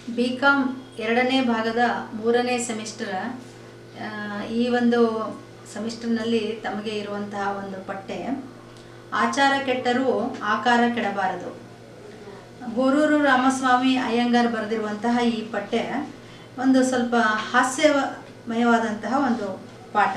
B com ಎರಡನೇ ಭಾಗದ ಮೂರನೇ ಸೆಮಿಸ್ಟರ್ ಆ, ಈ ಒಂದು ಸೆಮಿಸ್ಟರ್ನಲ್ಲಿ ತಮಗೆ ಇರುವಂತಹ ಒಂದು ಪಠ್ಯ ಆಚಾರ ಕೆಟ್ಟರೂ ಆಕಾರ ಕೆಡಬಾರದು ಗೋರೂರು ರಾಮಸ್ವಾಮಿ ಅಯ್ಯಂಗಾರ್ ಬರೆದಿರುವಂತಹ ಈ ಪಠ್ಯ ಒಂದು ಸ್ವಲ್ಪ ಹಾಸ್ಯಮಯವಾದಂತಹ ಒಂದು ಪಾಠ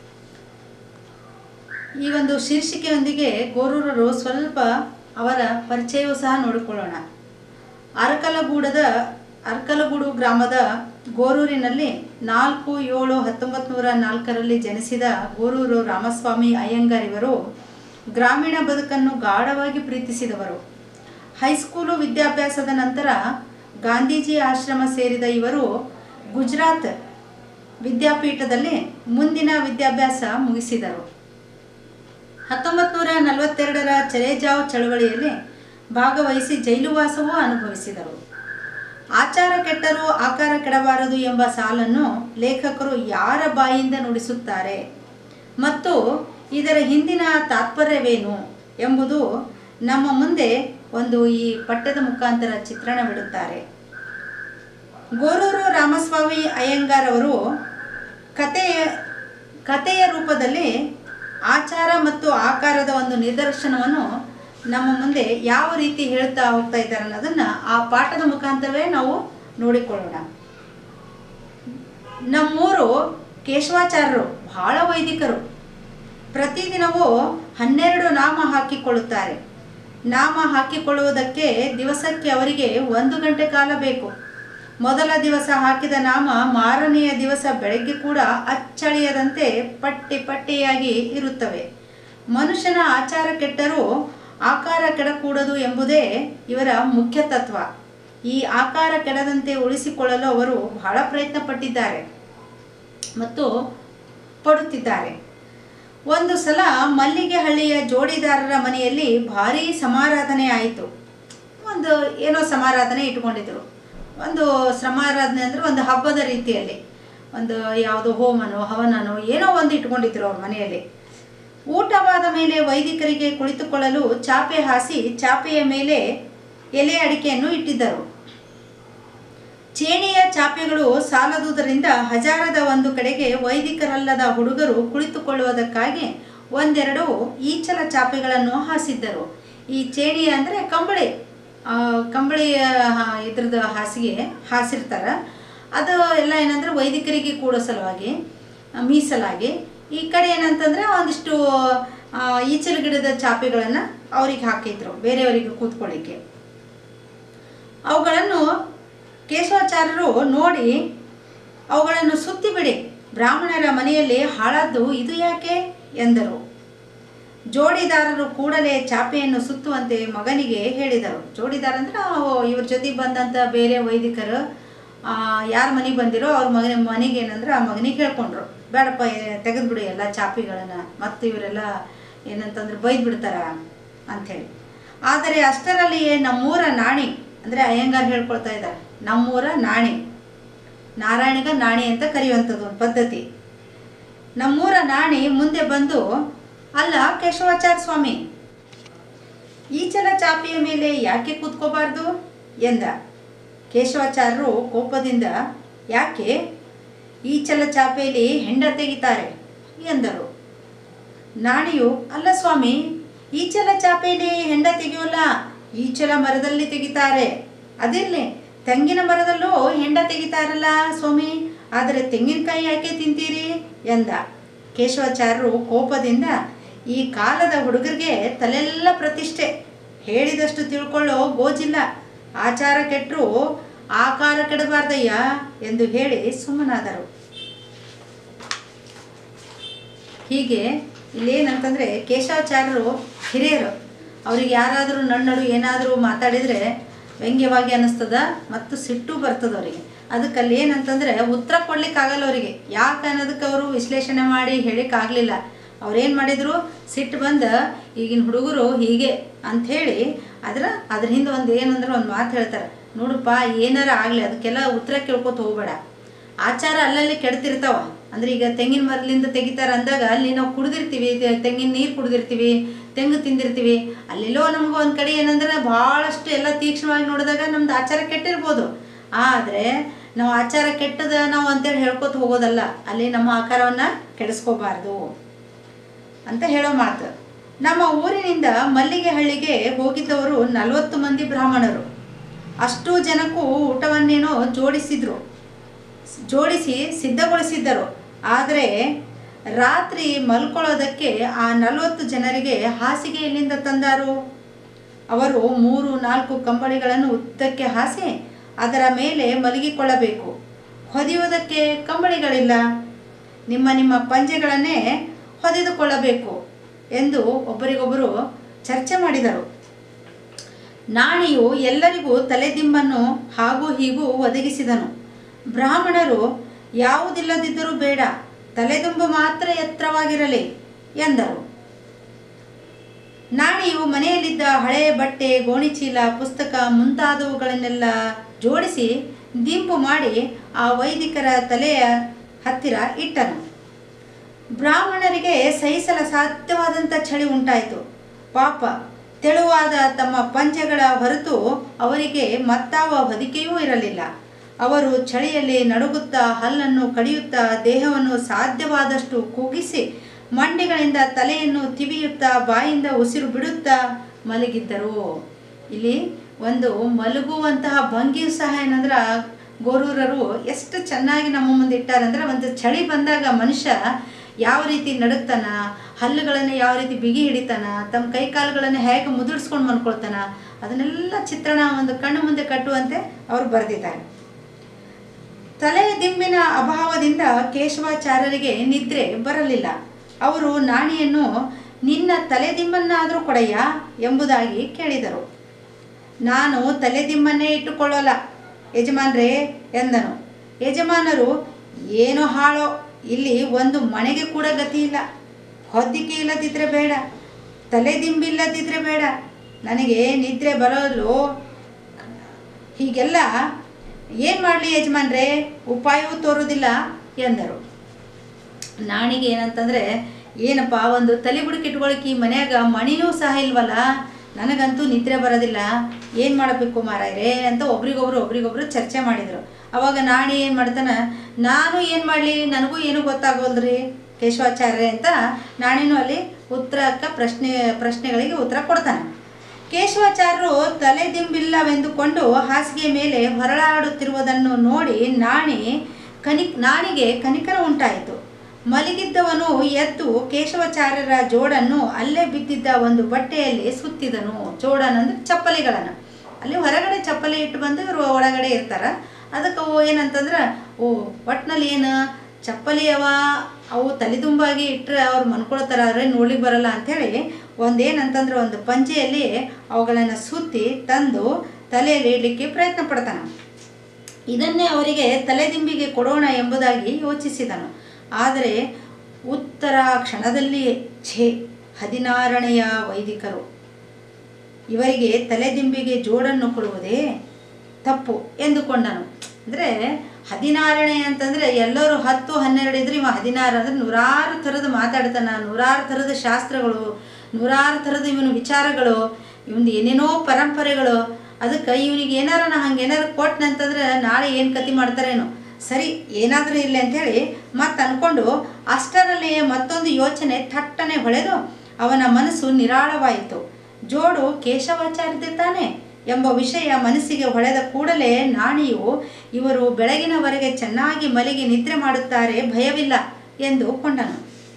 ಈ ಒಂದು ಶೀರ್ಷಿಕೆಯೊಂದಿಗೆ ಗೋರೂರರು ಸ್ವಲ್ಪ ಅವರ ಪರಿಚಯವೂ ಸಹ ನೋಡಿಕೊಳ್ಳೋಣ ಅರಕಲಗೂಡದ ಅರಕಲಗೂಡು ಗ್ರಾಮದ ಗೋರೂರಿನಲ್ಲಿ ನಾಲ್ಕು ಏಳು ಹತ್ತೊಂಬತ್ತು ನೂರ ನಾಲ್ಕರಲ್ಲಿ ಜನಿಸಿದ ಗೋರೂರು ರಾಮಸ್ವಾಮಿ ಅಯ್ಯಂಗಾರ್ ಇವರು ಗ್ರಾಮೀಣ ಬದುಕನ್ನು ಗಾಢವಾಗಿ ಪ್ರೀತಿಸಿದವರು ಹೈಸ್ಕೂಲು ವಿದ್ಯಾಭ್ಯಾಸದ ನಂತರ ಗಾಂಧೀಜಿ ಆಶ್ರಮ ಸೇರಿದ ಇವರು ಗುಜರಾತ್ ವಿದ್ಯಾಪೀಠದಲ್ಲಿ ಮುಂದಿನ ವಿದ್ಯಾಭ್ಯಾಸ ಮುಗಿಸಿದರು ಹತ್ತೊಂಬತ್ತು ನೂರ ನಲವತ್ತೆರಡರ ಚಲೇಜಾವ್ ಚಳವಳಿಯಲ್ಲಿ ಭಾಗವಹಿಸಿ ಜೈಲುವಾಸವೂ ಅನುಭವಿಸಿದರು ಆಚಾರ ಕೆಟ್ಟರೂ ಆಕಾರ ಕೆಡಬಾರದು ಎಂಬ ಸಾಲನ್ನು ಲೇಖಕರು ಯಾರ ಬಾಯಿಂದ ನುಡಿಸುತ್ತಾರೆ ಮತ್ತು ಇದರ ಹಿಂದಿನ ತಾತ್ಪರ್ಯವೇನು ಎಂಬುದು ನಮ್ಮ ಮುಂದೆ ಒಂದು ಈ ಪಠ್ಯದ ಮುಖಾಂತರ ಚಿತ್ರಣವಿಡುತ್ತಾರೆ ಗೋರೂರು ರಾಮಸ್ವಾಮಿ ಅಯ್ಯಂಗಾರ್ ಅವರು ಕಥೆಯ ಕಥೆಯ ರೂಪದಲ್ಲಿ ಆಚಾರ ಮತ್ತು ಆಕಾರದ ಒಂದು ನಿದರ್ಶನವನ್ನು ನಮ್ಮ ಮುಂದೆ ಯಾವ ರೀತಿ ಹೇಳ್ತಾ ಹೋಗ್ತಾ ಇದ್ದಾರೆ ಅನ್ನೋದನ್ನ ಆ ಪಾಠದ ಮುಖಾಂತರವೇ ನಾವು ನೋಡಿಕೊಳ್ಳೋಣ ನಮ್ಮೂರು ಕೇಶವಾಚಾರ್ಯರು ಬಹಳ ವೈದಿಕರು ಪ್ರತಿದಿನವೂ ಹನ್ನೆರಡು ನಾಮ ಹಾಕಿಕೊಳ್ಳುತ್ತಾರೆ ನಾಮ ಹಾಕಿಕೊಳ್ಳುವುದಕ್ಕೆ ದಿವಸಕ್ಕೆ ಅವರಿಗೆ ಒಂದು ಗಂಟೆ ಕಾಲ ಬೇಕು ಮೊದಲ ದಿವಸ ಹಾಕಿದ ನಾಮ ಮಾರನೆಯ ದಿವಸ ಬೆಳಗ್ಗೆ ಕೂಡ ಅಚ್ಚಳಿಯದಂತೆ ಪಟ್ಟಿ ಪಟ್ಟಿಯಾಗಿ ಇರುತ್ತವೆ ಮನುಷ್ಯನ ಆಚಾರ ಕೆಟ್ಟರೂ ಆಕಾರ ಕೆಡಕೂಡದು ಎಂಬುದೇ ಇವರ ಮುಖ್ಯ ತತ್ವ ಈ ಆಕಾರ ಕೆಡದಂತೆ ಉಳಿಸಿಕೊಳ್ಳಲು ಅವರು ಬಹಳ ಪ್ರಯತ್ನ ಪಟ್ಟಿದ್ದಾರೆ ಮತ್ತು ಪಡುತ್ತಿದ್ದಾರೆ ಒಂದು ಸಲ ಮಲ್ಲಿಗೆಹಳ್ಳಿಯ ಜೋಡಿದಾರರ ಮನೆಯಲ್ಲಿ ಭಾರೀ ಸಮಾರಾಧನೆ ಆಯಿತು ಒಂದು ಏನೋ ಸಮಾರಾಧನೆ ಇಟ್ಕೊಂಡಿದ್ರು ಒಂದು ಸಮಾರಾಧನೆ ಅಂದರೆ ಒಂದು ಹಬ್ಬದ ರೀತಿಯಲ್ಲಿ ಒಂದು ಯಾವುದೋ ಹೋಮನೋ ಹವನನೋ ಏನೋ ಒಂದು ಇಟ್ಕೊಂಡಿದ್ರು ಅವ್ರ ಮನೆಯಲ್ಲಿ ಊಟವಾದ ಮೇಲೆ ವೈದಿಕರಿಗೆ ಕುಳಿತುಕೊಳ್ಳಲು ಚಾಪೆ ಹಾಸಿ ಚಾಪೆಯ ಮೇಲೆ ಎಲೆ ಅಡಿಕೆಯನ್ನು ಇಟ್ಟಿದ್ದರು ಚೇಣಿಯ ಚಾಪೆಗಳು ಸಾಲದುದರಿಂದ ಹಜಾರದ ಒಂದು ಕಡೆಗೆ ವೈದಿಕರಲ್ಲದ ಹುಡುಗರು ಕುಳಿತುಕೊಳ್ಳುವುದಕ್ಕಾಗಿ ಒಂದೆರಡು ಈಚಲ ಚಾಪೆಗಳನ್ನು ಹಾಸಿದ್ದರು ಈ ಚೇಣಿ ಅಂದರೆ ಕಂಬಳಿ ಆ, ಕಂಬಳಿಯ ಹಾ- ಇದ್ರದ್ದು ಹಾಸಿಗೆ ಹಾಸಿರ್ತಾರೆ ಅದು ಎಲ್ಲ ಏನಂದ್ರೆ ವೈದಿಕರಿಗೆ ಕೂಡೋ ಸಲುವಾಗಿ ಆ, ಮೀಸಲಾಗಿ ಈ ಕಡೆ ಏನಂತಂದ್ರೆ ಒಂದಿಷ್ಟು ಆ, ಈಚಲ ಗಿಡದ ಚಾಪೆಗಳನ್ನು ಅವ್ರಿಗೆ ಹಾಕಿದ್ರು ಬೇರೆಯವರಿಗೆ ಕೂತ್ಕೊಳ್ಳಿಕ್ಕೆ ಅವುಗಳನ್ನು ಕೇಶವಾಚಾರ್ಯರು ನೋಡಿ ಅವುಗಳನ್ನು ಸುತ್ತಿಬಿಡಿ ಬ್ರಾಹ್ಮಣರ ಮನೆಯಲ್ಲಿ ಹಾಳಾದ್ದು ಇದು ಯಾಕೆ ಎಂದರು ಜೋಡಿದಾರರು ಕೂಡಲೇ ಚಾಪೆಯನ್ನು ಸುತ್ತುವಂತೆ ಮಗನಿಗೆ ಹೇಳಿದರು ಜೋಡಿದಾರ ಅಂದ್ರೆ ಅವು ಇವ್ರ ಜೊತೆಗೆ ಬಂದಂಥ ಬೇರೆ ವೈದಿಕರು ಯಾರ ಮನೆಗೆ ಬಂದಿರೋ ಅವ್ರ ಮಗನ ಮನೆಗೆ ಏನಂದ್ರೆ ಆ ಮಗನಿಗೆ ಹೇಳ್ಕೊಂಡ್ರು ಬೇಡಪ್ಪ ತೆಗೆದುಬಿಡು ಎಲ್ಲ ಚಾಪೆಗಳನ್ನು ಮತ್ತು ಇವರೆಲ್ಲ ಏನಂತಂದ್ರೆ ಬೈದು ಬಿಡ್ತಾರ ಅಂಥೇಳಿ ಆದರೆ ಅಷ್ಟರಲ್ಲಿಯೇ ನಮ್ಮೂರ ನಾಣಿ ಅಂದರೆ ಅಯ್ಯಂಗಾರ್ ಹೇಳ್ಕೊಳ್ತಾ ಇದ್ದಾರೆ ನಮ್ಮೂರ ನಾಣಿ ನಾರಾಯಣಿಗ ನಾಣಿ ಅಂತ ಕರೆಯುವಂಥದ್ದು ಒಂದು ಪದ್ಧತಿ ನಮ್ಮೂರ ನಾಣಿ ಮುಂದೆ ಬಂದು ಅಲ್ಲ ಕೇಶವಾಚಾರ್ಯ ಸ್ವಾಮಿ ಈಚಲ ಚಾಪೆಯ ಮೇಲೆ ಯಾಕೆ ಕೂತ್ಕೋಬಾರ್ದು ಎಂದ ಕೇಶವಾಚಾರ್ಯರು ಕೋಪದಿಂದ ಯಾಕೆ ಈಚಲ ಚಾಪೆಯಲ್ಲಿ ಹೆಂಡ ತೆಗಿತಾರೆ ಎಂದರು ನಾಣಿಯು ಅಲ್ಲ ಸ್ವಾಮಿ ಈಚಲ ಚಾಪೆಯಲ್ಲಿ ಹೆಂಡ ತೆಗೆಯೋಲ್ಲ ಈಚಲ ಮರದಲ್ಲಿ ತೆಗಿತಾರೆ ಅದಿರ್ಲಿ ತೆಂಗಿನ ಮರದಲ್ಲೂ ಹೆಂಡ ತೆಗಿತಾರಲ್ಲ ಸ್ವಾಮಿ ಆದರೆ ತೆಂಗಿನಕಾಯಿ ಯಾಕೆ ತಿಂತೀರಿ ಎಂದ ಕೇಶವಾಚಾರ್ಯರು ಕೋಪದಿಂದ ಈ ಕಾಲದ ಹುಡುಗರಿಗೆ ತಲೆಲ್ಲ ಪ್ರತಿಷ್ಠೆ ಹೇಳಿದಷ್ಟು ತಿಳ್ಕೊಳ್ಳೋ ಗೋಜಿಲ್ಲ ಆಚಾರ ಕೆಟ್ಟರು ಆಕಾರ ಕೆಡಬಾರ್ದಯ್ಯ ಎಂದು ಹೇಳಿ ಸುಮ್ಮನಾದರು ಹೀಗೆ ಇಲ್ಲೇನಂತಂದರೆ ಕೇಶವಾಚಾರ್ಯರು ಹಿರಿಯರು ಅವ್ರಿಗೆ ಯಾರಾದರೂ ನನ್ನಡು ಏನಾದರೂ ಮಾತಾಡಿದರೆ ವ್ಯಂಗ್ಯವಾಗಿ ಅನ್ನಿಸ್ತದ ಮತ್ತು ಸಿಟ್ಟು ಬರ್ತದೆ ಅವರಿಗೆ ಅದಕ್ಕೆ ಅಲ್ಲಿ ಏನಂತಂದರೆ ಉತ್ತರ ಕೊಡ್ಲಿಕ್ಕಾಗಲ್ಲ ಅವರಿಗೆ ಯಾಕೆ ಅನ್ನೋದಕ್ಕೆ ಅವರು ವಿಶ್ಲೇಷಣೆ ಮಾಡಿ ಹೇಳಿಕ್ಕಾಗಲಿಲ್ಲ ಅವ್ರೇನು ಮಾಡಿದರು ಸಿಟ್ಟು ಬಂದು ಈಗಿನ ಹುಡುಗರು ಹೀಗೆ ಅಂಥೇಳಿ ಅದ್ರ ಅದ್ರ ಹಿಂದೆ ಒಂದು ಏನಂದ್ರೆ ಒಂದು ಮಾತು ಹೇಳ್ತಾರೆ ನೋಡಪ್ಪ ಏನಾರ ಆಗಲಿ ಅದಕ್ಕೆಲ್ಲ ಉತ್ತರ ಕೇಳ್ಕೊತ ಹೋಗ್ಬೇಡ ಆಚಾರ ಅಲ್ಲಲ್ಲಿ ಕೆಡ್ತಿರ್ತಾವ ಅಂದ್ರೆ ಈಗ ತೆಂಗಿನ ಮರಲಿಂದ ತೆಗಿತಾರೆ ಅಂದಾಗ ಅಲ್ಲಿ ನಾವು ಕುಡ್ದಿರ್ತೀವಿ ತೆ- ತೆಂಗಿನ ನೀರು ಕುಡ್ದಿರ್ತೀವಿ ತೆಂಗು ತಿಂದಿರ್ತೀವಿ ಅಲ್ಲೆಲ್ಲೋ ನಮ್ಗೆ ಒಂದು ಕಡೆ ಏನಂದ್ರೆ ಭಾಳಷ್ಟು ಎಲ್ಲ ತೀಕ್ಷ್ಣವಾಗಿ ನೋಡಿದಾಗ ನಮ್ದು ಆಚಾರ ಕೆಟ್ಟಿರ್ಬೋದು ಆದರೆ ನಾವು ಆಚಾರ ಕೆಟ್ಟದ ನಾವು ಅಂತೇಳಿ ಹೇಳ್ಕೊತ ಹೋಗೋದಲ್ಲ ಅಲ್ಲಿ ನಮ್ಮ ಆಕಾರವನ್ನು ಕೆಡಿಸ್ಕೋಬಾರ್ದು ಅಂತ ಹೇಳೋ ಮಾತು ನಮ್ಮ ಊರಿನಿಂದ ಮಲ್ಲಿಗೆಹಳ್ಳಿಗೆ ಹೋಗಿದ್ದವರು ನಲವತ್ತು ಮಂದಿ ಬ್ರಾಹ್ಮಣರು ಅಷ್ಟು ಜನಕ್ಕೂ ಊಟವನ್ನೇನೋ ಜೋಡಿಸಿದ್ರು ಜೋಡಿಸಿ ಸಿದ್ಧಗೊಳಿಸಿದ್ದರು ಆದರೆ ರಾತ್ರಿ ಮಲ್ಕೊಳ್ಳೋದಕ್ಕೆ ಆ ನಲವತ್ತು ಜನರಿಗೆ ಹಾಸಿಗೆ ಎಲ್ಲಿಂದ ತಂದಾರು ಅವರು ಮೂರು ನಾಲ್ಕು ಕಂಬಳಿಗಳನ್ನು ಉದ್ದಕ್ಕೆ ಹಾಸಿ ಅದರ ಮೇಲೆ ಮಲಗಿಕೊಳ್ಳಬೇಕು ಹೊದೆಯುವುದಕ್ಕೆ ಕಂಬಳಿಗಳಿಲ್ಲ ನಿಮ್ಮ ನಿಮ್ಮ ಪಂಜೆಗಳನ್ನೇ ಹೊದೆದುಕೊಳ್ಳಬೇಕು ಎಂದು ಒಬ್ಬರಿಗೊಬ್ಬರು ಚರ್ಚೆ ಮಾಡಿದರು ನಾಣಿಯು ಎಲ್ಲರಿಗೂ ತಲೆದಿಂಬನ್ನು ಹಾಗೂ ಹೀಗೂ ಒದಗಿಸಿದನು ಬ್ರಾಹ್ಮಣರು ಯಾವುದಿಲ್ಲದಿದ್ದರೂ ಬೇಡ ತಲೆದುಂಬು ಮಾತ್ರ ಎತ್ತರವಾಗಿರಲಿ ಎಂದರು ನಾಣಿಯು ಮನೆಯಲ್ಲಿದ್ದ ಹಳೆಯ ಬಟ್ಟೆ ಗೋಣಿಚೀಲ ಪುಸ್ತಕ ಮುಂತಾದವುಗಳನ್ನೆಲ್ಲ ಜೋಡಿಸಿ ದಿಂಬು ಮಾಡಿ ಆ ವೈದಿಕರ ತಲೆಯ ಹತ್ತಿರ ಇಟ್ಟನು ಬ್ರಾಹ್ಮಣರಿಗೆ ಸಹಿಸಲ ಸಾಧ್ಯವಾದಂಥ ಚಳಿ ಉಂಟಾಯಿತು ಪಾಪ ತೆಳುವಾದ ತಮ್ಮ ಪಂಚಗಳ ಹೊರತು ಅವರಿಗೆ ಮತ್ತಾವ ಹೊದಿಕೆಯೂ ಇರಲಿಲ್ಲ ಅವರು ಚಳಿಯಲ್ಲಿ ನಡುಗುತ್ತಾ ಹಲ್ಲನ್ನು ಕಡಿಯುತ್ತಾ ದೇಹವನ್ನು ಸಾಧ್ಯವಾದಷ್ಟು ಕುಗ್ಗಿಸಿ ಮಂಡಿಗಳಿಂದ ತಲೆಯನ್ನು ತಿವಿಯುತ್ತಾ ಬಾಯಿಂದ ಉಸಿರು ಬಿಡುತ್ತಾ ಮಲಗಿದ್ದರು ಇಲ್ಲಿ ಒಂದು ಮಲಗುವಂತಹ ಭಂಗಿಯು ಸಹ ಏನಂದ್ರೆ ಗೋರೂರರು ಎಷ್ಟು ಚೆನ್ನಾಗಿ ನಮ್ಮ ಮುಂದೆ ಇಟ್ಟಾರಂದ್ರೆ ಒಂದು ಚಳಿ ಬಂದಾಗ ಮನುಷ್ಯ ಯಾವ ರೀತಿ ನಡುಗ್ತಾನ ಹಲ್ಲುಗಳನ್ನು ಯಾವ ರೀತಿ ಬಿಗಿ ಹಿಡಿತಾನ ತಮ್ಮ ಕೈ ಕಾಲುಗಳನ್ನು ಹೇಗೆ ಮುದುಡಿಸ್ಕೊಂಡು ಮನ್ಕೊಳ್ತಾನ ಅದನ್ನೆಲ್ಲ ಚಿತ್ರಣ ಒಂದು ಕಣ್ಣು ಮುಂದೆ ಕಟ್ಟುವಂತೆ ಅವರು ಬರೆದಿದ್ದಾರೆ ತಲೆಯ ದಿಂಬಿನ ಅಭಾವದಿಂದ ಕೇಶವಾಚಾರ್ಯರಿಗೆ ನಿದ್ರೆ ಬರಲಿಲ್ಲ ಅವರು ನಾಣಿಯನ್ನು ನಿನ್ನ ತಲೆದಿಂಬನ್ನಾದರೂ ಕೊಡೆಯ ಎಂಬುದಾಗಿ ಕೇಳಿದರು ನಾನು ತಲೆದಿಂಬನ್ನೇ ಇಟ್ಟುಕೊಳ್ಳೋಲ್ಲ ಯಜಮಾನ್ರೇ ಎಂದನು ಯಜಮಾನರು ಏನೋ ಹಾಳೋ ಇಲ್ಲಿ ಒಂದು ಮನೆಗೆ ಕೂಡ ಗತಿ ಇಲ್ಲ ಹೊದ್ದಿಕೆ ಇಲ್ಲದಿದ್ದರೆ ಬೇಡ ತಲೆದಿಂಬಿಲ್ಲದಿದ್ದರೆ ಬೇಡ ನನಗೆ ನಿದ್ರೆ ಬರೋದು ಹೀಗೆಲ್ಲ ಏನು ಮಾಡಲಿ ಯಜಮಾನ್ರೇ ಉಪಾಯವೂ ತೋರೋದಿಲ್ಲ ಎಂದರು ನಾಣಿಗೆ ಏನಂತಂದರೆ ಏನಪ್ಪ ಒಂದು ತಲೆ ಬುಡಕ್ಕೆ ಇಟ್ಕೊಳಕ್ಕೆ ಈ ಮನ್ಯಾಗ ಮಣಿನೂ ಸಹ ಇಲ್ವಲ್ಲ ನನಗಂತೂ ನಿದ್ರೆ ಬರೋದಿಲ್ಲ ಏನು ಮಾಡಬೇಕು ಮಾರಾಯ್ರೆ ಅಂತ ಒಬ್ರಿಗೊಬ್ರು ಒಬ್ರಿಗೊಬ್ರು ಚರ್ಚೆ ಮಾಡಿದರು ಅವಾಗ ನಾಣಿ ಏನು ಮಾಡ್ತಾನೆ ನಾನು ಏನು ಮಾಡಲಿ ನನಗೂ ಏನೂ ಗೊತ್ತಾಗೋಲ್ರಿ ಕೇಶವಾಚಾರ್ಯ ಅಂತ ನಾಣಿನೂ ಅಲ್ಲಿ ಉತ್ತರಕ್ಕೆ ಪ್ರಶ್ನೆ ಪ್ರಶ್ನೆಗಳಿಗೆ ಉತ್ತರ ಕೊಡ್ತಾನೆ ಕೇಶವಾಚಾರ್ಯರು ತಲೆದಿಂಬಿಲ್ಲವೆಂದುಕೊಂಡು ಹಾಸಿಗೆ ಮೇಲೆ ಹೊರಳಾಡುತ್ತಿರುವುದನ್ನು ನೋಡಿ ನಾಣಿ ಕನಿ ನಾಣಿಗೆ ಕನಿಕರ ಉಂಟಾಯಿತು ಮಲಗಿದ್ದವನು ಎದ್ದು ಕೇಶವಾಚಾರ್ಯರ ಜೋಡನ್ನು ಅಲ್ಲೇ ಬಿದ್ದಿದ್ದ ಒಂದು ಬಟ್ಟೆಯಲ್ಲಿ ಸುತ್ತಿದನು ಜೋಡನ್ ಅಂದ್ರೆ ಚಪ್ಪಲಿಗಳನ್ನು ಅಲ್ಲಿ ಹೊರಗಡೆ ಚಪ್ಪಲಿ ಇಟ್ಟು ಬಂದು ಇವರು ಒಳಗಡೆ ಇರ್ತಾರ ಅದಕ್ಕೆ ಅವು ಏನಂತಂದ್ರೆ ಓ ಒಟ್ನಲ್ಲಿ ಏನು ಚಪ್ಪಲಿ ಅವ ಅವು ತಲೆದುಂಬಾಗಿ ಇಟ್ಟರೆ ಅವ್ರು ಮನ್ಕೊಳ್ತಾರ ಆದರೆ ನೋಡ್ಲಿಕ್ಕೆ ಬರಲ್ಲ ಅಂಥೇಳಿ ಒಂದೇನಂತಂದ್ರೆ ಒಂದು ಪಂಚೆಯಲ್ಲಿ ಅವುಗಳನ್ನು ಸುತ್ತಿ ತಂದು ತಲೆಯಲ್ಲಿ ಇಡಲಿಕ್ಕೆ ಪ್ರಯತ್ನ ಪಡ್ತಾನೆ ಇದನ್ನೇ ಅವರಿಗೆ ತಲೆದಿಂಬಿಗೆ ಕೊಡೋಣ ಎಂಬುದಾಗಿ ಯೋಚಿಸಿದನು ಆದರೆ ಉತ್ತರ ಕ್ಷಣದಲ್ಲಿ ಛೇ ಹದಿನಾರನೆಯ ವೈದಿಕರು ಇವರಿಗೆ ತಲೆದಿಂಬಿಗೆ ಜೋಡನ್ನು ಕೊಡುವುದೇ ತಪ್ಪು ಎಂದುಕೊಂಡನು ಅಂದರೆ ಹದಿನಾರನೇ ಅಂತಂದರೆ ಎಲ್ಲರೂ ಹತ್ತು ಹನ್ನೆರಡು ಇದ್ರೆ ಇವ ಹದಿನಾರು ಅಂದರೆ ನೂರಾರು ಥರದ ಮಾತಾಡ್ತಾನ ನೂರಾರು ಥರದ ಶಾಸ್ತ್ರಗಳು ನೂರಾರು ಥರದ ಇವನು ವಿಚಾರಗಳು ಇವನು ಏನೇನೋ ಪರಂಪರೆಗಳು ಅದಕ್ಕೆ ಇವನಿಗೆ ಏನಾರ ನಾ ಹಂಗೆ ಏನಾರು ಕೊಟ್ಟನಂತಂದ್ರೆ ನಾಳೆ ಏನು ಕತಿ ಮಾಡ್ತಾರೇನೋ ಸರಿ ಏನಾದರೂ ಇಲ್ಲ ಅಂಥೇಳಿ ಮತ್ತೆ ಅಂದ್ಕೊಂಡು ಅಷ್ಟರಲ್ಲಿ ಮತ್ತೊಂದು ಯೋಚನೆ ಥಟ್ಟನೆ ಹೊಳೆದು ಅವನ ಮನಸ್ಸು ನಿರಾಳವಾಯಿತು ಜೋಡು ಕೇಶವಾಚಾರ್ಯದೆ ತಾನೆ ಎಂಬ ವಿಷಯ ಮನಸ್ಸಿಗೆ ಹೊಳೆದ ಕೂಡಲೇ ನಾಣಿಯು ಇವರು ಬೆಳಗಿನವರೆಗೆ ಚೆನ್ನಾಗಿ ಮಲಗಿ ನಿದ್ರೆ ಮಾಡುತ್ತಾರೆ ಭಯವಿಲ್ಲ ಎಂದು ಕೊಂಡನು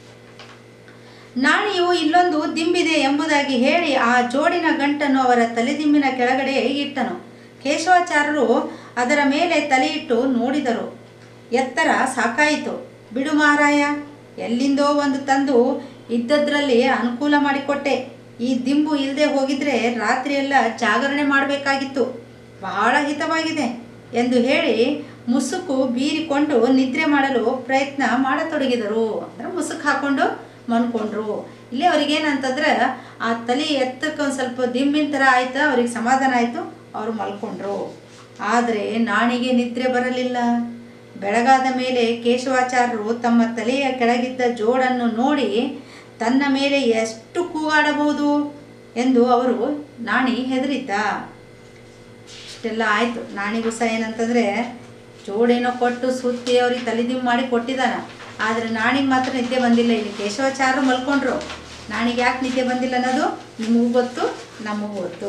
ನಾಣಿಯು ಇಲ್ಲೊಂದು ದಿಂಬಿದೆ ಎಂಬುದಾಗಿ ಹೇಳಿ ಆ ಜೋಡಿನ ಗಂಟನ್ನು ಅವರ ತಲೆದಿಂಬಿನ ಕೆಳಗಡೆ ಇಟ್ಟನು ಕೇಶವಾಚಾರ್ಯರು ಅದರ ಮೇಲೆ ತಲೆಯಿಟ್ಟು ನೋಡಿದರು ಎತ್ತರ ಸಾಕಾಯಿತು ಬಿಡು ಮಾರಾಯ ಎಲ್ಲಿಂದೋ ಒಂದು ತಂದು ಇದ್ದದ್ರಲ್ಲಿ ಅನುಕೂಲ ಮಾಡಿಕೊಟ್ಟೆ ಈ ದಿಂಬು ಇಲ್ಲದೆ ಹೋಗಿದ್ರೆ ರಾತ್ರಿಯೆಲ್ಲ ಜಾಗರಣೆ ಮಾಡಬೇಕಾಗಿತ್ತು ಬಹಳ ಹಿತವಾಗಿದೆ ಎಂದು ಹೇಳಿ ಮುಸುಕು ಬೀರಿಕೊಂಡು ನಿದ್ರೆ ಮಾಡಲು ಪ್ರಯತ್ನ ಮಾಡತೊಡಗಿದರು ಅಂದರೆ ಮುಸುಕು ಹಾಕೊಂಡು ಮನ್ಕೊಂಡ್ರು ಇಲ್ಲಿ ಅವ್ರಿಗೇನಂತಂದ್ರೆ ಆ ತಲೆ ಎತ್ತಕ್ಕೆ ಒಂದು ಸ್ವಲ್ಪ ದಿಂಬಿನ ಥರ ಆಯ್ತು ಅವ್ರಿಗೆ ಸಮಾಧಾನ ಆಯಿತು ಅವರು ಮಲ್ಕೊಂಡ್ರು ಆದರೆ ನಾಣಿಗೆ ನಿದ್ರೆ ಬರಲಿಲ್ಲ ಬೆಳಗಾದ ಮೇಲೆ ಕೇಶವಾಚಾರ್ಯರು ತಮ್ಮ ತಲೆಯ ಕೆಳಗಿದ್ದ ಜೋಡನ್ನು ನೋಡಿ ತನ್ನ ಮೇಲೆ ಎಷ್ಟು ಕೂಗಾಡಬಹುದು ಎಂದು ಅವರು ನಾಣಿ ಹೆದರಿದ್ದ ಇಷ್ಟೆಲ್ಲ ಆಯಿತು ನಾಣಿಗೂ ಸಹ ಏನಂತಂದರೆ ಜೋಡೇನೋ ಕೊಟ್ಟು ಸುತ್ತಿ ಅವ್ರಿಗೆ ತಲೆದಿಂಬು ಮಾಡಿ ಕೊಟ್ಟಿದ್ದಾನ ಆದರೆ ನಾಣಿಗೆ ಮಾತ್ರ ನಿದ್ದೆ ಬಂದಿಲ್ಲ ಇಲ್ಲಿ ಕೇಶವಾಚಾರ್ಯರು ಮಲ್ಕೊಂಡ್ರು ನಾಣಿಗೆ ಯಾಕೆ ನಿದ್ದೆ ಬಂದಿಲ್ಲ ಅನ್ನೋದು ನಿಮಗೂ ಗೊತ್ತು ನಮಗೂ ಗೊತ್ತು